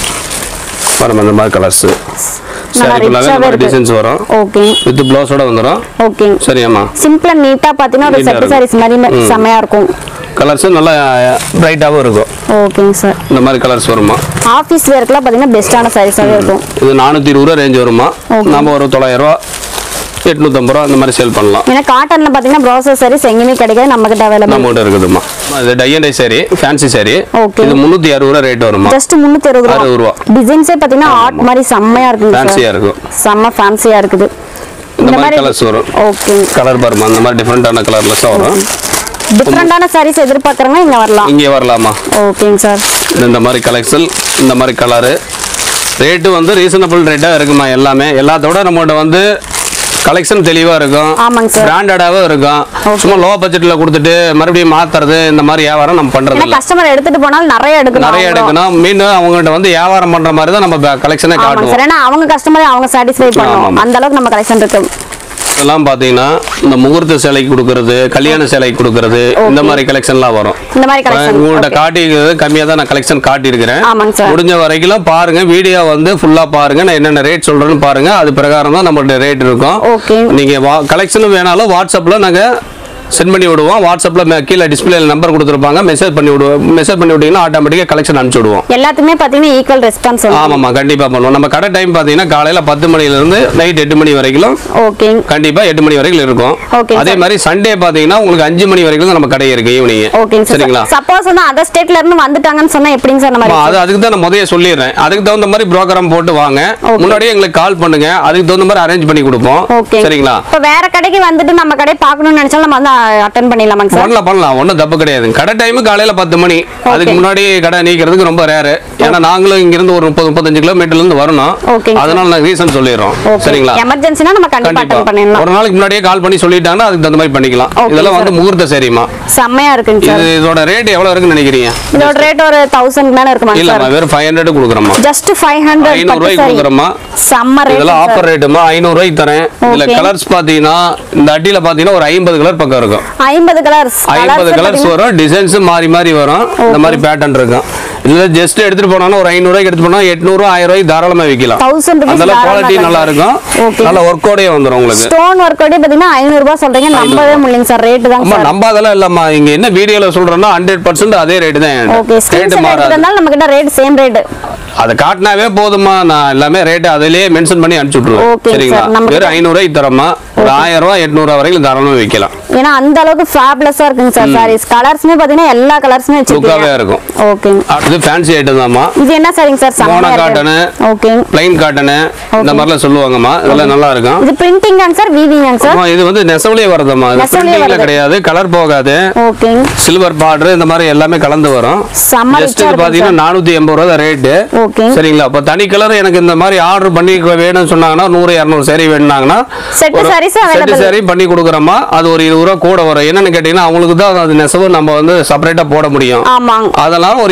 பாருங்க இந்த மாதிரி கலர்ஸ் நல்லா சரி ஃபுல்லாகவே ரிச்சாவே இந்த இருக்கு டிசைன்ஸ் வரும் ஓகே வித் ப்ளவுஸோட வந்துடும் ஓகே சரியாம்மா சிம்பிளா நீட்டா பாத்தீங்கன்னா ஒரு Neat ஆ செட் இருக்கும். சாரீஸ் மாதிரி செம்மையா இருக்கும் கலர்ஸ் நல்லா பிரைட்டாகவும் இருக்கும் ஓகேங்க சார் இந்த மாதிரி கலர்ஸ் வருமா ஆஃபீஸ் வேர்க்கெல்லாம் பாத்தீங்கன்னா பெஸ்ட்டான சாரீஸாவே இருக்கும் இது நானூற்றி இருபது ரூபா ரேஞ்ச் வருமா Okay. நம்ம ஒரு தொள்ளாயிரம் ரூபா எட்நூற்றம்பது ரூபா இந்த மாதிரி சேல் பண்ணலாம் ஏன்னா காட்டன்ல பாத்தீங்கன்னா ப்ராசஸ் சாரீஸ் எங்கேயுமே கிடைக்காது நம்ம கிட்ட அவைலபிள் நம்ம கிட்ட இருக்குதுமா இது tie and dye sari fancy sari Okay. இது முந்நூற்றி அறுபது ரூபா ரேட் வருமா ஜஸ்ட் முன்னூத்தி அறுபது அறுபது ரூபா ரூபா டிசைன்ஸே பாத்தீங்கன்னா ஆர்ட் மாதிரி செம்மையா இருக்குங்க சார் ஃபேன்சியாக இருக்கும் செம்ம ஃபேன்சியா இருக்குது இந்த மாதிரி கலர்ஸ் வரும் ஓகே கலர் பாருமா அந்த மாதிரி டிஃப்ரெண்டான கலர்லெஸ்ஸாக வரும் டிஃப்ரெண்டான சாரீஸ் எதிர்பார்க்கறவங்க இங்க வரலாம் இங்கே வரலாமா ஓகேங்க சார் இந்த மாதிரி கலெக்ஷன் இந்த மாதிரி கலரு ரேட்டு வந்து ரீசனபிள் ரேட்டாக இருக்குமா எல்லாமே எல்லாத்தோட நம்மகிட்ட வந்து கலெக்ஷன் தெளிவாக இருக்கும் ஆமாங்க சார். பிராண்டடாகவும் இருக்கும் சும்மா லோ பட்ஜெட்டில் கொடுத்துட்டு மறுபடியும் மாற்றுறது இந்த மாதிரி வியாபாரம் நம்ம பண்ணுறது ஏன்னா இல்லை கஸ்டமர் எடுத்துட்டு போனாலும் நிறைய எடுக்கணும் நிறைய அவங்களும். எடுக்கணும் மீண்டும் அவங்ககிட்ட வந்து வியாபாரம் பண்ணுற மாதிரி தான் நம்ம கலெக்ஷனே ஆமாங்க காட்டுவோம் சார் ஏன்னா அவங்க கஸ்டமரை அவங்க சாட்டிஸ்ஃபை ஆமா, பண்ணணும் ஆமா. அந்த அளவுக்கு நம்ம கலெக்ஷன் இருக்கு இதெல்லாம் பார்த்தீங்கன்னா இந்த முகூர்த்த சேலைக்கு கொடுக்கறது கல்யாண சேலைக்கு கொடுக்கறது இந்த மாதிரி கலெக்ஷன்லாம் வரும் இந்த மாதிரி கலெக்ஷன் உங்கள்கிட்ட காட்டிக்கிறது கம்மியாக தான் நான் கலெக்ஷன் காட்டியிருக்கிறேன் ஆமாங்க சார் முடிஞ்ச வரைக்கும் பாருங்க வீடியோ வந்து ஃபுல்லா பாருங்க நான் என்னென்ன ரேட் சொல்றேன்னு பாருங்க அது பிரகாரம் தான் நம்மள்ட்ட ரேட் இருக்கும் ஓகே நீங்க கலெக்ஷனும் வேணாலும் வாட்ஸ்அப்ல நாங்க சென்ட் பண்ணி விடுவோம் வாட்ஸ்அப்ல கீழே டிஸ்பிளேல நம்பர் கொடுத்துருப்பாங்க மெசேஜ் பண்ணி விடுவோம் மெசேஜ் பண்ணி விட்டீங்கன்னா ஆட்டோமேட்டிக்கா கலெக்ஷன் அனுப்பிச்சு விடுவோம் எல்லாத்துக்குமே பாத்தீங்கன்னா ஈக்குவல் ரெஸ்பான்ஸ் வரும் ஆமாம்மா கண்டிப்பா பண்ணுவோம் நம்ம கடை டைம் பாத்தீங்கன்னா காலையில பத்து மணில இருந்து நைட் எட்டு மணி வரைக்கும் ஓகே கண்டிப்பா எட்டு மணி வரைக்கும் இருக்கும் Okay, அதே sir. மாதிரி சண்டே பாத்தீங்கன்னா உங்களுக்கு அஞ்சு மணி வரைக்கும் தான் நம்ம கடை இருக்கு ஈவினிங் ஓகேங்க சார் சரிங்களா சப்போஸ் வந்து அதர் ஸ்டேட்ல இருந்து வந்துட்டாங்கன்னு சொன்னா எப்படிங்க சார் நம்ம ஆமா, அது அதுக்கு தான் நான் முதல்ல சொல்லிடுறேன் அதுக்கு தகுந்த மாதிரி ப்ரோக்ராம் போட்டு வாங்க Okay. முன்னாடியே எங்களுக்கு கால் பண்ணுங்க அதுக்கு தகுந்த மாதிரி அரேஞ்ச் பண்ணி கொடுப்போம் ஓகே சரிங்களா இப்ப வேற கடைக்கு வந்துட்டு நம்ம கடை பார்க்கணும்னு நினைச்சாலும் நம்ம வந்து அட்டன் பண்ணிடலாமாங்க சார் பண்ணலாம் பண்ணலாம் ஒன்றும் தப்பு கிடையாது கடை டைம் காலையில பத்து மணி அதுக்கு முன்னாடி கடை நீக்கிறதுக்கு ரொம்ப ரேரு ஏன்னா நாங்களும் இங்கிருந்து ஒரு முப்பது முப்பத்தஞ்சு கிலோமீட்டர்ல இருந்து வரணும் ஓகேங்க சார். அதனால நாங்கள் ரீசன் சொல்லிடுறோம் சரிங்களா எமர்ஜென்சினா நம்ம கண்டிப்பா கண்டிப்பா அட்டன் பண்ணிடலாம் ஒரு நாளைக்கு முன்னாடியே கால் பண்ணி சொல்லிட்டாங்கன்னா அதுக்கு தகுந்த மாதிரி பண்ணிக்கலாம் Okay, இதெல்லாம் sir. வந்து முகூர்த்த சரிமா செம்மையா இருக்குங்க சார் இது இதோட ரேட் எவ்வளவு இருக்குன்னு நினைக்கிறீங்க இதோட ரேட் ஒரு தௌசண்ட் மேல இருக்குமா இல்லம்மா சார் வெறும் ஃபைவ் ஹண்ட்ரட் கொடுக்குறோமா ஜஸ்ட் ஃபைவ் ஹண்ட்ரட் ஐநூறு ரூபாய்க்கு கொடுக்குறோமா செம்ம ரேட் இதெல்லாம் ஆஃபர் ரேட்டுமா ஐநூறு ரூபாய்க்கு தரேன் இதுல Okay. கலர்ஸ் பாத்தீங்கன்னா இந்த அட்டியில பாத்தீங்கன்னா ஒரு ஐம்பது கலர் பக்கம் இருக்கும் ஐம்பது கலர்ஸ் ஐம்பது கலர்ஸ் வரும் டிசைன்ஸ் மாறி மாறி வரும் இந்த மாதிரி பேட்டர்ன் இருக்கும் இல்ல ஜஸ்ட் எடுத்துட்டு போனோம்னா ஒரு ஐநூறு ரூபாய்க்கு எடுத்து போனா எட்நூறு ஆயிரம் ரூபாய்க்கு தாராளமா விற்கலாம் 1000 rupees அந்த தாராளமா குவாலிட்டி நல்லா இருக்கும் Okay. நல்ல ஒர்க்கோடயே வந்துரும் உங்களுக்கு ஸ்டோன் ஒர்க் பாத்தீங்கன்னா ஐநூறு ரூபாய் சொல்றீங்க நம்பவே முடியல சார் ரேட் தான் அம்மா சார் நம்பாதெல்லாம் இல்லம்மா இங்க என்ன வீடியோல சொல்றோம்னா ஹண்ட்ரட் பர்சன்ட் அதே ரேட்டு தான் ஓகே ரேட்டு ஸ்கிரீன்ஷாட் மாறாது எடுத்துட்டாலும் நம்ம கிட்ட ரேட் சேம் ரேட் அதை காட்டினாவே போதுமா நான் எல்லாமே ரேட்டு அதிலேயே மென்ஷன் பண்ணி அனுப்பிச்சு விட்டுருவேன் Okay, sir. சரிங்களா நமக்கு- வெறும் ஐநூறு ரூபாய்க்கு தரமா ஒரு ஆயிரம் ரூபாய் எட்நூறு ரூபாய் வரைக்கும் தாராளமா விற்கலாம் ஏன்னா அந்த அளவுக்கு ஃபேப்லெஸ்ஸா இருக்குங்க சார் சாரீஸ் கலர்ஸ்மே பாத்தீங்கன்னா எல்லா கலர்ஸ்மே லுக்காவே வச்சிருக்கீங்க இருக்கும் ஓகே அடுத்து ஃபேன்சி ஐட்டம் தான்மா இது என்ன சரிங்க சார் மோனா செம்மையா காட்டனு இருக்கு ஓகே பிளைன் காட்டனு இந்த மாதிரிலாம் சொல்லுவாங்கம்மா இதெல்லாம் நல்லா இருக்கும் இது பிரிண்டிங்காங்க சார் வீவிங்காங்க சார் ஆமா, இது வந்து நெசவுலயே வருதும்மா இது நெசவுலயே பிரிண்டிங்ல வருது. கிடையாது கலர் போகாது ஓகே சில்வர் பார்டர் இந்த மாதிரி எல்லாமே கலந்து வரும் செம்ம ஜஸ்ட் ரிச்சா இது இருக்கு பாத்தீங்கன்னா நானூத்தி எண்பது ரூபா ரேட்டு ஓகே சரிங்களா இப்போ தனி கலர் எனக்கு இந்த மாதிரி ஆர்டர் பண்ணி வேணும்னு சொன்னாங்கன்னா நூறு இரநூறு சரி வேணுனாங்கன்னா Set sarees செட்டு available. சரி பண்ணி கொடுக்குறோமா அது ஒரு இருபது ரூபா கூட வரும் என்னன்னு கேட்டீங்கன்னா அவங்களுக்கு தான் அது நெசவு நம்ம வந்து செப்பரேட்டா போட முடியும் ஆமாங்க அதெல்லாம் ஒரு இருபது ரூபா ஜாஸ்தி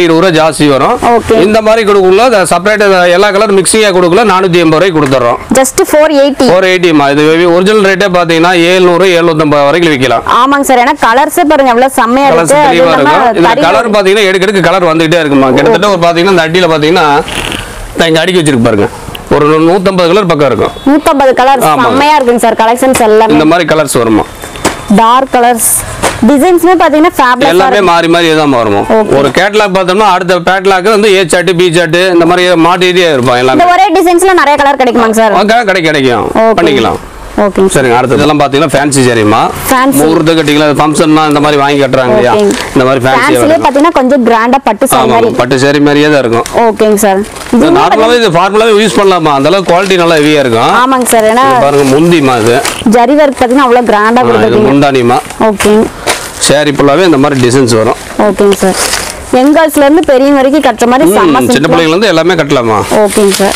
ஜாஸ்தி வரும் Okay. இந்த மாதிரி கொடுக்கல செப்பரேட் எல்லா கலர் மிக்சிங்காக கொடுக்கல நானூற்றி எண்பது ரூபாய்க்கு கொடுத்துட்றோம் ஜஸ்ட் ஃபோர் எயிட்டி ஃபோர் எயிட்டிமா இது ஒரிஜினல் ரேட்டே பார்த்தீங்கன்னா ஏழ்நூறு எழுநூத்தம்பது வரைக்கும் விற்கலாம் ஆமாங்க சார் ஏன்னா கலர்ஸே பாருங்க எவ்வளவு செம்மையா கலர்ஸ் இருக்கு அது தெளிவாக இல்லாம இருக்கும் இதில் தறி கலர் பார்த்தீங்கன்னா எடுக்க எடுக்க கலர் வந்துகிட்டே இருக்குமா கிட்டத்தட்ட ஒரு பார்த்தீங்கன்னா இந்த அடியில் பார்த்தீங்கன்னா நான் இங்கே அடுக்கி வச்சிருக்கு பாருங்க ஒரு நூற்றம்பது கலர் பக்கம் இருக்கும் நூத்தம்பது கலர் ஆமாங்க. செம்மையா இருக்குங்க சார் கலெக்ஷன்ஸ் எல்லாமே இந்த மாதிரி கலர்ஸ் வருமா டார்க் கலர்ஸ் டிசைன்ஸ்மே பாத்தீங்கன்னா ஃபேப்லெஸ்ஸா எல்லாமே இருக்கு மாறி மாறி தான் வரும் Okay. ஒரு கேட்லாக் பார்த்தோம்னா அடுத்த பேட்லாக் வந்து ஏ சாட்டு பி சாட்டு இந்த மாதிரி மாட்டிகிட்டே இருப்பான் இந்த எல்லாமே ஒரே டிசைன்ஸ்ல நிறைய கலர் கிடைக்குமாங்க சார் வாங்க, கிடை கிடைக்கும் Okay. பண்ணிக்கலாம் ஓகேங்க சரிங்க அடுத்து இதெல்லாம் பார்த்தீங்கன்னா ஃபேன்சி சரிம்மா Fancy. முகூர்த்த கட்டிங்களா ஃபங்க்ஷன்னா இந்த மாதிரி வாங்கி கட்டுறாங்க இல்லையா ஓகேங்க இந்த மாதிரி ஃபேன்சிலே ஃபேன்சியாக பாத்தீங்கன்னா கொஞ்சம் கிராண்டா பட்டு சாரி ஆமாம் மாதிரி பட்டு சேரி மாதிரியே தான் இருக்கும் ஓகேங்க சார் இது நார்மலாகவே இது ஃபார்முலாவே யூஸ் பண்ணலாமா அந்த அளவுக்கு குவாலிட்டி நல்லா ஹெவியாக இருக்கும் ஆமாங்க சார் ஏன்னா இது பாருங்க முந்திமா இது ஜரி ஒர்க் பாத்தீங்கன்னா அவ்வளவு கிராண்டா ஆ, இது கொடுத்துருக்கீங்க முந்தானிமா ஓகேங்க சேரி ஃபுல்லாகவே இந்த மாதிரி டிசைன்ஸ் வரும் ஓகேங்க சார் யங் கேர்ள்ஸ்ல இருந்து பெரியவங்க வரைக்கும் கட்டுற மாதிரி ம், செம்ம சின்ன simple ஆ- பிள்ளைங்க வந்து எல்லாமே கட்டலாமா ஓகேங்க சார்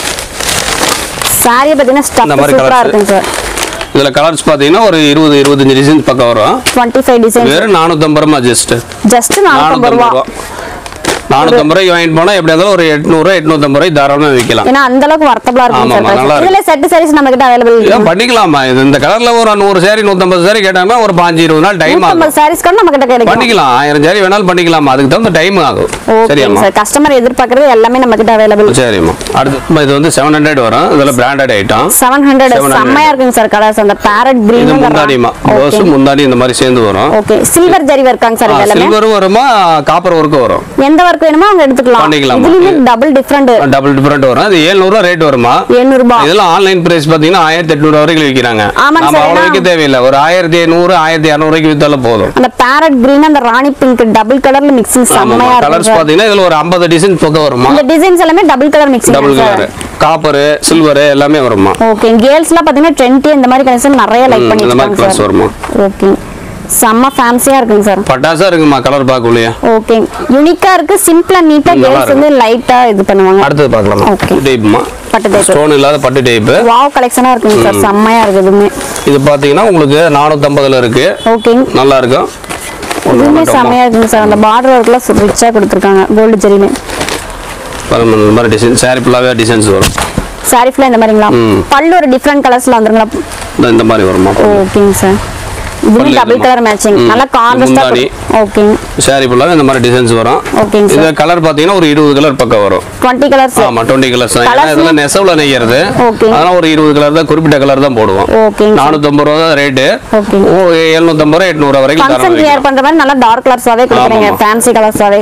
சாரி பாத்தீங்கன்னா இந்த ஸ்டஃப் மாதிரி சூப்பரா colours. இருக்குங்க சார் இதில் கலர்ஸ் பார்த்தீங்கன்னா ஒரு இருபது இருபத்தஞ்சு டிசைன்ஸ் பக்கம் வரும் டுவெண்ட்டி ஃபைவ் டிசைன் வெறும் நானூற்றம்பது ரூபா ஜஸ்ட் ஜஸ்ட் நானூத்தம்பது நானூற்றம்பது ரூபா ரூபா நானூற்றம்பது ரூபாய்க்கு வாங்கிட்டு போனால் எப்படி இருந்தாலும் ஒரு எட்நூறுவா எட்நூற்றம்பது ரூபாய் தாராளமாக விற்கலாம் ஏன்னா அந்த அளவுக்கு வர்த்தபிளா இருக்கும் ஆமாமா, சார் நல்லா இதுல செட் சாரீஸ் நம்ம கிட்ட அவைலபிள் ஏன் பண்ணிக்கலாமா இது இந்த கலர்ல ஒரு நூறு சேரி நூற்றம்பது சேரி கேட்டாங்கன்னா ஒரு பாஞ்சு இருபது நாள் டைம் ஆகும் நூத்தம்பது சாரீஸ் கூட நம்ம கிட்ட கிடைக்கும் பண்ணிக்கலாம் ஆயிரம் சேரி வேணாலும் பண்ணிக்கலாமா அதுக்கு தகுந்த டைம் ஆகும் ஓகே சரியாம்மா சார் கஸ்டமர் எதிர்பார்க்கறது எல்லாமே நம்ம கிட்ட அவைலபிள் சரிம்மா அடுத்து இது வந்து செவன் ஹண்ட்ரட் வரும் இதில் பிராண்டட் ஐட்டம் செவன் ஹண்ட்ரட் 700. செம்மையா இருக்குங்க சார் கலர்ஸ் அந்த பேரட் இது கிரீன் முந்தானிமா ரோஸ் முந்தானி இந்த மாதிரி சேர்ந்து வரும் ஓகே சில்வர் ஜரி இருக்காங்க சார் இது எல்லாமே சில்வரும் வருமா காப்பர் ஒர்க்கும் வரும் எந்த ஒர்க் வேணுமோ அவங்க எடுத்துக்கலாம் பண்ணிக்கலாமா. இதுலயுமே டபுள் டிஃபரெண்ட் டபுள் டிஃபரெண்ட் வரும் அது ஏழ்நூறுவா ரேட் வருமா எழுநூறு ரூபாய் இதெல்லாம் ஆன்லைன் பிரைஸ் பாத்தீங்கன்னா ஆயிரத்தி எட்நூறு வரைக்கும் விற்கிறாங்க ஆமாங்க நம்ம சார், அவ்வளோ ஏன்னா- விற்க தேவையில்லை ஒரு ஆயிரத்தி ஐநூறு ஆயிரத்தி இரநூறுக்கு வித்தாலும் போதும் அந்த பேரட் கிரீன் அந்த ராணி பிங்க் டபுள் கலர்ல மிக்சிங் செம்மையா கலர்ஸ் இருக்கும் சார் பாத்தீங்கன்னா இதுல ஒரு ஐம்பது டிசைன் பக்கம் வருமா இந்த டிசைன்ஸ் எல்லாமே double colour mixing double sir colour copper silver எல்லாமே வருமா ஓகே கேர்ள்ஸ்லாம் பாத்தீங்கன்னா ட்ரெண்ட்டி இந்த மாதிரி கலெக்ஷன் நிறைய லைக் ம், பண்ணி இந்த மாதிரி வச்சிருக்காங்க colours வருமா சார் ஓகே செம்ம ஃபேன்சியா இருக்குங்க சார் பட்டாசா இருக்குமா கலர் பார்க்கலையா ஓகே யூனிக்கா இருக்கு சிம்பிளா நீட்டா நல்லா கேர்ள்ஸ் வந்து லைட்டா இது பண்ணுவாங்க அடுத்தது பார்க்கலாமா Okay. டைப்மா பட்டு டைப் ஸ்டோன் இல்லாத பட்டு டைப்பு வாவ் கலெக்ஷனா இருக்குங்க சார் செம்மையா இருக்கு இதுவுமே இது பாத்தீங்கன்னா உங்களுக்கு நானூத்தம்பதுல இருக்கு ஓகேங்க நல்லா இருக்கும் ஒண்ணு இதுவுமே மட்டுமா? செம்மையா இருக்குங்க சார் அந்த பார்டர் ஒர்க்லாம் ரிச்சா கொடுத்துருக்காங்க கோல்டு ஜெரியில பாருங்க, இந்த மாதிரி டிசைன் சாரி ஃபுல்லாவே டிசைன்ஸ் வரும் சாரி ஃபுல்லா இந்த மாதிரிங்களா பல்லு ஒரு டிஃப்ரெண்ட் கலர்ஸ்ல வந்துருங்களா இந்த- இந்த மாதிரி வருமா ஓகேங்க சார் இதுவுமே பல்லு டபுள் இதுமா. கலர் மேட்சிங் ம். நல்லா கான்ட்ராஸ்டா முந்தானி. ஓகேங்க சாரி ஃபுல்லாவே இந்த மாதிரி டிசைன்ஸ் வரும் ஓகேங்க இது சார் கலர் பாத்தீங்கன்னா ஒரு இருபது கலர் பக்கம் வரும் டுவெண்ட்டி கலர்ஸ் ஆமா டுவெண்ட்டி கலர்ஸ் தான் ஏன்னா Colours இதெல்லாம் நெசவுல நெய்யறது Okay. அதனால ஒரு இருபது கலர் தான் குறிப்பிட்ட கலர் தான் போடுவோம் ஓகேங்க சார் நானூத்தம்பது ரூபா தான் ரேட்டு Okay. ஓ எழுநூத்தம்பது ரூபா எட்நூறு ரூபா வரைக்கும் ஃபங்க்ஷன் தரம் கிளியர் பண்ற மாதிரி நல்லா டார்க் கலர்ஸாவே கொடுக்குறீங்க ஆமாமா. ஃபேன்சி கலர்ஸாவே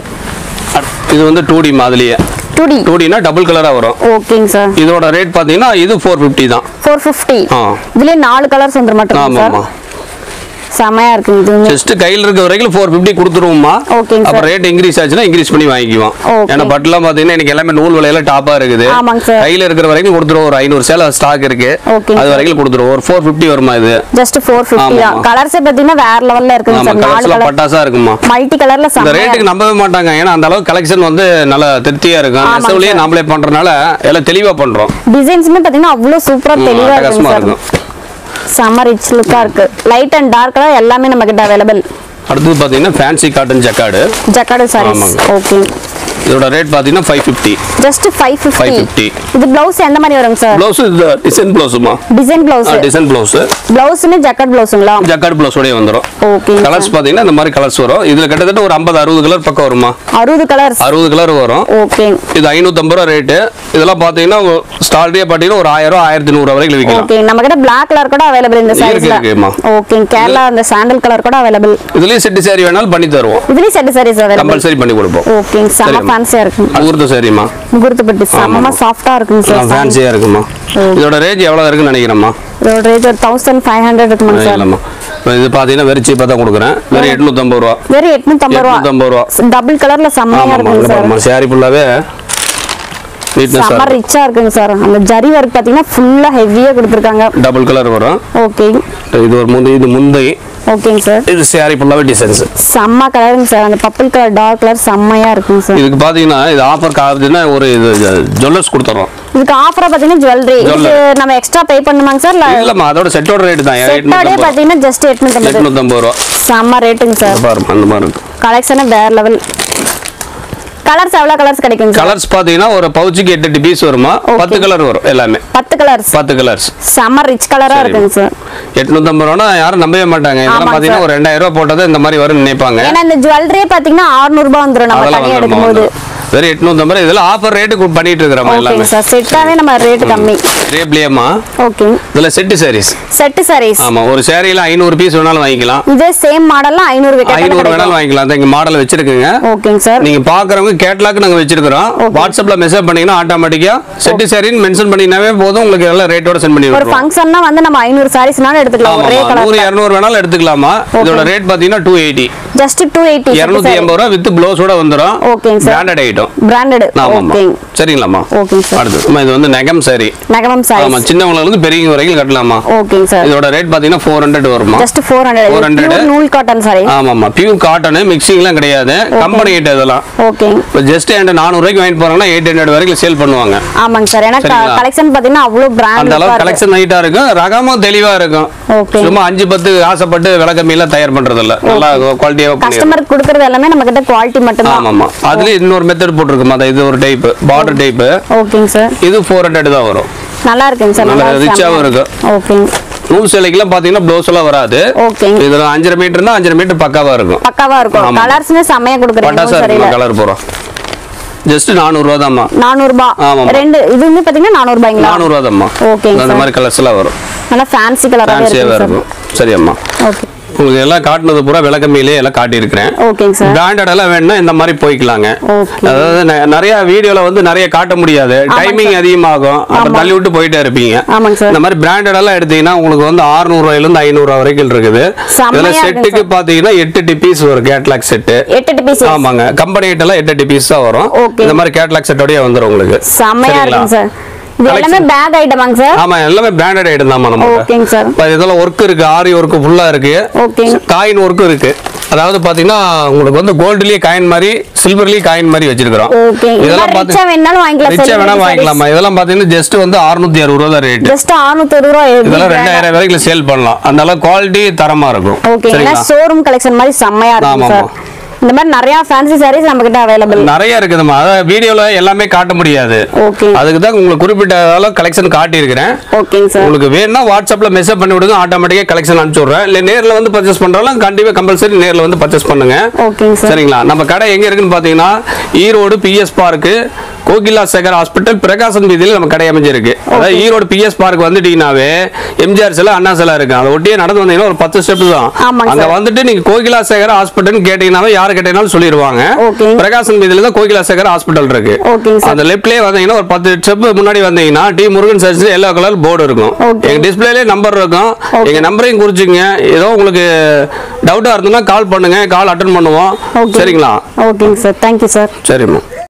இது வந்து டூ டி மாதிரியே டூ டி டூ டினா டபுள் கலரா வரும் ஓகேங்க சார் இதோட ரேட் பாத்தீங்கன்னா இது ஃபோர் ஃபிஃப்டி தான் ஃபோர் ஃபிஃப்டி ஆ. இதுலயே நாலு கலர்ஸ் வந்துட மாட்டோம் ஆமா சார் ஆமா செமையா இருக்குங்க இதுவுமே ஜஸ்ட் கையில் இருக்க வரைக்கும் ஃபோர் ஃபிஃப்டி கொடுத்துருவோம்மா ஓகேங்க அப்புறம் சார் ரேட் இன்க்ரீஸ் ஆச்சுன்னா இன்க்ரீஸ் பண்ணி வாங்கிக்குவோம் Okay. ஏன்னா பட்டுலாம் பாத்தீங்கன்னா எனக்கு எல்லாமே நூல் விலையில டாப்பா இருக்குது ஆமாங்க சார். கையில இருக்கிற வரைக்கும் கொடுத்துருவோம் ஒரு ஐநூறு சேலை ஸ்டாக் இருக்கு ஓகேங்க அது சார். வரைக்கும் கொடுத்துருவோம் ஒரு ஃபோர் ஃபிஃப்டி வருமா இது ஜஸ்ட் ஃபோர் ஃபிஃப்டி ஆமாமா. தான் கலர்ஸே பார்த்தீங்கன்னா வேற லெவல்ல இருக்குங்க ஆமா சார் நாலு கலர்ஸ்லாம் கலர் பட்டாசா இருக்குமா மல்டி கலர்ல இந்த செம்மையா ரேட்டுக்கு நம்பவே மாட்டாங்க ஏன்னா அந்த அளவுக்கு கலெக்ஷன் வந்து நல்லா திருப்தியா இருக்கும் ஆமாங்க நெசவுலயே சார். நாமளே பண்றதுனால எல்லாம் தெளிவா பண்றோம் டிசைன்ஸுமே பார்த்தீங்கன்னா அவ்வளோ சூப்பரா ம், தெளிவா அட்டகாசமா இருக்குங்க சார் இருக்கும் செம்ம ரிச் லுக்கா இருக்கு லைட் அண்ட் டார்க் கலர் எல்லாமே நம்ம கிட்ட அவைலபிள் அடுத்தது பாத்தீங்கன்னா fancy cotton jacquard jacquard saris ஆமாங்க. ஓகே இதோட ரேட் பாத்தீங்கன்னா five fifty just five fifty 550. இது பிளவுஸ் எந்த மாதிரி வருங்க சார் பிளவுஸ் டிசைன் பிளவுஸுமா டிசைன் பிளவுஸ் டிசைன் பிளவுஸ் பிளவுஸுமே ஜக்கட் பிளவுஸுங்களா ஜக்கார்ட் பிளவுஸோடய வந்துடும் ஓகே கலர்ஸ் பாத்தீங்கன்னா இந்த மாதிரி கலர்ஸ் வரும் இதுல கிட்டத்தட்ட ஒரு ஐம்பது அறுபது கலர் பக்கம் வருமா அறுபது கலர்ஸ் அறுபது கலர் வரும் ஓகே இது ஐநூத்தம்பது ரூபா ரேட்டு இதெல்லாம் பாத்தீங்கன்னா ஸ்டார்டே பாத்தீங்கன்னா ஒரு ஆயிரம் ரூபா ஆயிரத்தி நூறு வரைக்கும் விற்கலாம் ஓகே நம்ம கிட்ட பிளாக் கலர் கூட அவைலபிள் இந்த இருக்கு, சாரீஸ்ல இருக்குமா. ஓகே கேரளா அந்த சாண்டல் கலர் கூட அவைலபிள் இதுலயும் செட்டு சாரி வேணாலும் பண்ணி தருவோம் இதுலயும் செட் சாரீஸ் அவைலபிள் கம்பல்சரி பண்ணி கொடுப்போம் ஓகே செம்ம சரிம்மா. ஃபேன்சியா இருக்கும் முகூர்த்த சரிம்மா முகூர்த்த பட்டு செம்ம ஆமாமா. சாஃப்டா இருக்குங்க சார் ஃபேன்சியா இருக்குமா ம். இதோட ரேட் எவ்வளவு இருக்குன்னு நினைக்கிறேம்மா இதோட ரேட் ஒரு தௌசண்ட் ஃபைவ் ஹண்ட்ரட் இருக்குமாங்க சார் இல்லம்மா இப்போ இது பாத்தீங்கன்னா வெறும் சீப்பாக தான் கொடுக்குறேன் வெறும் எட்நூத்தம்பது ரூபா வெறும் எட்நூத்தம்பது ரூபா எட்நூத்தம்பது ரூபா டபுள் கலர்ல செம்மையா ஆமாம்மா இருக்குங்க இல்லை சார் பாருமா சாரி ஃபுல்லாவே நீட்னஸ் செம்ம ரிச்சா இருக்குங்க சார் அந்த ஜரி ஒர்க் பாத்தீங்கன்னா ஃபுல்லா ஹெவியா கொடுத்துருக்காங்க டபுள் கலர் வரும் ஓகே இது ஒரு முந்தை இது முந்தை ஓகேங்க சார் இது சாரி ஃபுல்லாவே டிசைன்ஸ் செம்ம கலருங்க சார் அந்த பர்பிள் கலர் டார்க் கலர் செம்மையா இருக்குங்க சார் இதுக்கு பாத்தீங்கன்னா இது ஆஃபர் ஆகுதுன்னா ஒரு இது ஜுவல்லர்ஸ் கொடுத்துறோம் இதுக்கு ஆஃபரா பாத்தீங்கன்னா ஜுவல்லரி இதுக்கு Jewelry. நம்ம எக்ஸ்ட்ரா பே பண்ணுமாங்க சார் இல்ல இல்லம்மா அதோட செட்டோட ரேட் தான் செட்டோடே எட்நூத்தம்பது பாத்தீங்கன்னா ஜஸ்ட் எட்நூத்தம்பது எட்நூத்தம்பது ரூபா செம்ம ரேட்டுங்க சார் பாருமா அந்த மாதிரி இருக்கு கலெக்ஷனே வேற லெவல் கலர்ஸ் எவ்வளவு கலர்ஸ் கிடைக்கும் சார் கலர்ஸ் பாத்தீங்கன்னா ஒரு பவுச்சுக்கு எட்டு எட்டு பீஸ் வருமா பத்து கலர் வரும் எல்லாமே பத்து கலர்ஸ் பத்து கலர்ஸ் செம்ம ரிச் கலரா இருக்குங்க சார் எட்நூத்தம்பது ரூபா யாரும் நம்பவே மாட்டாங்க இதெல்லாம் ஆமாங்க பாத்தீங்கன்னா ஒரு ரெண்டாயிரம் ரூபாய் போட்டது இந்த மாதிரி வரும்னு நினைப்பாங்க ஏன்னா இந்த ஜுவல்லரியே பாத்தீங்கன்னா 600 ரூபாய் வந்துரும் நம்ம அதெல்லாம் தனியா வந்துருமா எடுக்கும்போது வந்துரும். வெறும் எட்நூத்தம்பது ரூபாய் இதெல்லாம் ஆஃபர் ரேட்டு பண்ணிட்டு இருக்கிறோம் எல்லாமே ஓகேங்க சார் செட்டாவே நம்ம ரேட் கம்மி ரேப்லியமா ஓகே இதுல செட்டு சாரீஸ் செட்டு சாரீஸ் ஆமா ஒரு சேரீல ஐநூறு பீஸ் வேணாலும் வாங்கிக்கலாம் இதே சேம் மாடல்ல 500 விக்கெட் ஐநூறு வேணாலும் வாங்கிக்கலாம் அந்த இங்க மாடல் வச்சிருக்குங்க ஓகேங்க சார் நீங்க பாக்குறவங்க கேட்லாக் நாங்க வச்சிருக்கிறோம் வாட்ஸ்அப்ல மெசேஜ் பண்ணீங்கன்னா ஆட்டோமேட்டிக்கா செட்டு சாரின்னு மென்ஷன் பண்ணீங்கன்னாவே போதும் உங்களுக்கு எல்லாம் ரேட்டோட சென்ட் பண்ணி ஒரு விட்டுருவோம் ஃபங்க்ஷன்னா வந்து நம்ம 500 சாரீஸ்னால எடுத்துக்கலாம் ஆமா ஒரே ஆமா. கலர் நூறு இரநூறு வேணாலும் எடுத்துக்கலாமா இதோட ரேட் பாத்தீங்கன்னா டூ எயிட்டி ஜஸ்ட் 280 இருநூத்தி எண்பது ரூபா வித் ப்ளவுஸோட வந்துடும் ஓகேங்க சார் பிராண்டட் ஐட்டம் பிராண்டட் ஆமா ஆமா ஓகேங்க சரிங்களாம்மா ஓகேங்க சார் அடுத்து அம்மா, இது வந்து நகம் சாரி நகமம் ஆமா சாரீஸ் சின்னவங்களுக்கு இருந்து பெரியவங்க வரைக்கும் கட்டலாமா ஓகேங்க சார் இதோட ரேட் பாத்தீங்கன்னா ஃபோர் ஹண்ட்ரட் வருமா ஜஸ்ட் 400 400. பியூர் நூல் காட்டன் சாரி ஆமாமா பியூர் காட்டன் மிக்சிங்லாம் கிடையாது கம்பெனி ஐட்டம் இதெல்லாம் ஓகேங்க இப்போ ஜஸ்ட் என்கிட்ட நானூறுரூவாய்க்கு வாங்கிட்டு போறாங்கன்னா எயிட் ஹண்ட்ரட் வரைக்கும் சேல் பண்ணுவாங்க ஆமாங்க சார் ஏன்னா சரிங்களா? கலெக்ஷன் பாத்தீங்கன்னா அவ்வளவு அந்த பிராண்ட் அளவுக்கு கலெக்ஷன் நைட்டா இருக்கும் ரகமும் தெளிவா இருக்கும் ஓகே சும்மா அஞ்சு பத்து ஆசைப்பட்டு விலை கம்மியெல்லாம் தயார் பண்றது இல்ல நல்லா குவாலிட்டியாக பண்ணிடுறோம் கஸ்டமருக்கு கொடுக்கறது எல்லாமே நம்ம கிட்ட குவாலிட்டி மட்டும்தான் ஆமாமா அதுல இன்னொரு மெத்தட் போட்டிருக்குமா அது இது ஒரு டைப் பார்டர் டைப் ஓகேங்க சார் இது ஃபோர் ஹண்ட்ரட் தான் வரும் நல்லா இருக்குங்க சார் நல்லா நல்லா ரிச்சாவும் இருக்கும் ஓகேங்க நூல் சேலைக்கெல்லாம் பாத்தீங்கன்னா ப்ளவுஸ் எல்லாம் வராது ஓகேங்க இதுல அஞ்சரை மீட்டர்னா அஞ்சரை மீட்டர் பக்காவா இருக்கும் பக்காவா இருக்கும் ஆமா. கலர்ஸ்மே செம்மையா கொடுக்குறீங்க பட்டாசா சரியில்ல இருக்கும் கலர் போறோம் ஜஸ்ட் நானூறுரூவா தான்மா நானூறு ரூபாய் ஆமாமா. ரெண்டு இது வந்து பாத்தீங்கன்னா நானூறு ரூபாய்ங்களா நானூறுரூவா தான்மா ஓகேங்க அந்த சார் மாதிரி கலர்ஸ் எல்லாம் வரும் நல்லா ஃபேன்சி கலராவே ஃபேன்சியாவே இருக்குங்க சார் இருக்கும் சரி அம்மா ஓகே உங்களுக்கு எல்லாம் காட்டுனது பூரா விலை கம்மியிலே எல்லாம் காட்டியிருக்கிறேன் ஓகேங்க சார் பிராண்டட் எல்லாம் வேணும்னா இந்த மாதிரி போய்க்கலாங்க ஓகே அதாவது நெ- நிறைய வீடியோல வந்து நிறைய காட்ட முடியாது டைமிங் அதிகமாகும் அப்புறம் தள்ளி விட்டு போயிட்டே இருப்பீங்க ஆமாங்க சார் இந்த மாதிரி பிராண்டட் எல்லாம் எடுத்தீங்கன்னா உங்களுக்கு வந்து 600 ரூபாயில இருந்து ஐநூறு ரூபாய் வரைக்கும் இருக்குது செம்மையா இதுல இருக்குங்க செட்டுக்கு பாத்தீங்கன்னா எட்டு எட்டு பீஸ் வரும் கேட்லாக் செட்டு எட்டு எட்டு பீஸ் ஆமாங்க கம்பெனி எல்லாம் எட்டு எட்டு பீஸ் தான் வரும் Okay. இந்த மாதிரி கேட்லாக் செட்டோடய வந்துரும் உங்களுக்கு செம்மையா சரிங்களா? இருக்குங்க சார் இது எல்லாமே பேக் ஐட்டமாங்க சார் ஆமா எல்லாமே பிராண்டட் ஐட்டம் தான் நம்ம ஓகேங்க சார் இப்ப இதெல்லாம் ஒர்க் இருக்கு ஆரி ஒர்க் ஃபுல்லா இருக்கு ஓகேங்க காயின் ஒர்க்கும் இருக்கு அதாவது பாத்தீங்கன்னா உங்களுக்கு வந்து கோல்டுலயே காயின் மாதிரி சில்வர்லயே காயின் மாதிரி வச்சிருக்கிறோம் ஓகே இதெல்லாம் பாத்து- ரிச்சா வேணாலும் வாங்கிக்கலாம் ரிச்சா வேணா வாங்கிக்கலாமா இதெல்லாம் பாத்தீங்கன்னா ஜஸ்ட் வந்து 660 அறுபது ரூபா தான் ரேட் ஜஸ்ட் 660 ரூபாய் இதெல்லாம் ரெண்டாயிரம் வரைக்கும் சேல் பண்ணலாம் அந்த அளவுக்கு குவாலிட்டி தரமா இருக்கும் ஓகே ஏன்னா சரிங்களா ஷோரூம் கலெக்ஷன் மாதிரி செம்மையா இருக்கும் ஆமா, சார் இந்த மாதிரி நிறைய ஃபேன்சி சாரீஸ் நம்ம கிட்ட அவைலபிள் நிறைய இருக்குதுமா அதாவது வீடியோல எல்லாமே காட்ட முடியாது ஓகே அதுக்கு தான் உங்களுக்கு குறிப்பிட்ட அளவு கலெக்ஷன் காட்டியிருக்கிறேன் ஓகேங்க சார் உங்களுக்கு வேணும்னா வாட்ஸ்அப்ல மெசேஜ் பண்ணி விடுங்க ஆட்டோமேட்டிக்கா கலெக்ஷன் அனுப்பிச்சு விடுறேன் இல்ல நேர்ல வந்து பர்ச்சேஸ் பண்றாலும் கண்டிப்பா கம்பல்சரி நேர்ல வந்து பர்ச்சேஸ் பண்ணுங்க ஓகேங்க சார் சரிங்களா நம்ம கடை எங்க இருக்குன்னு பாத்தீங்கன்னா Erode PS park Kokila Sekar hospital Prakasan வீதியில நம்ம கடை அமைஞ்சிருக்கு அதாவது ஈரோடு பிஎஸ் பார்க் வந்துட்டீங்கன்னாவே எம்ஜிஆர் சிலை அண்ணா சிலை இருக்கு அதை ஒட்டியே நடந்து வந்தீங்கன்னா ஒரு பத்து ஸ்டெப் தான் ஆமாங்க அங்க சார். வந்துட்டு நீங்க கோகிலா சேகர் ஹாஸ்பிட்டல் கேட்டீங்கன்னாவே யாரு கேட்டீங்கன்னாலும் சொல்லிடுவாங்க ஓகே பிரகாசன் வீதியில தான் கோகிலா சேகர் ஹாஸ்பிட்டல் இருக்கு ஓகேங்க சார் அந்த லெஃப்ட்லயே வந்தீங்கன்னா ஒரு பத்து ஸ்டெப் முன்னாடி வந்தீங்கன்னா T Murugan church yellow colour board இருக்கும் Okay. எங்க டிஸ்பிளேலே நம்பர் இருக்கும் Okay. எங்க நம்பரையும் குறிச்சிங்க ஏதோ உங்களுக்கு டவுட்டா இருந்ததுன்னா கால் பண்ணுங்க கால் அட்டன் பண்ணுவோம் ஓகே சரிங்களா ஓகேங்க சார் தேங்க்யூ சார் சரிம்மா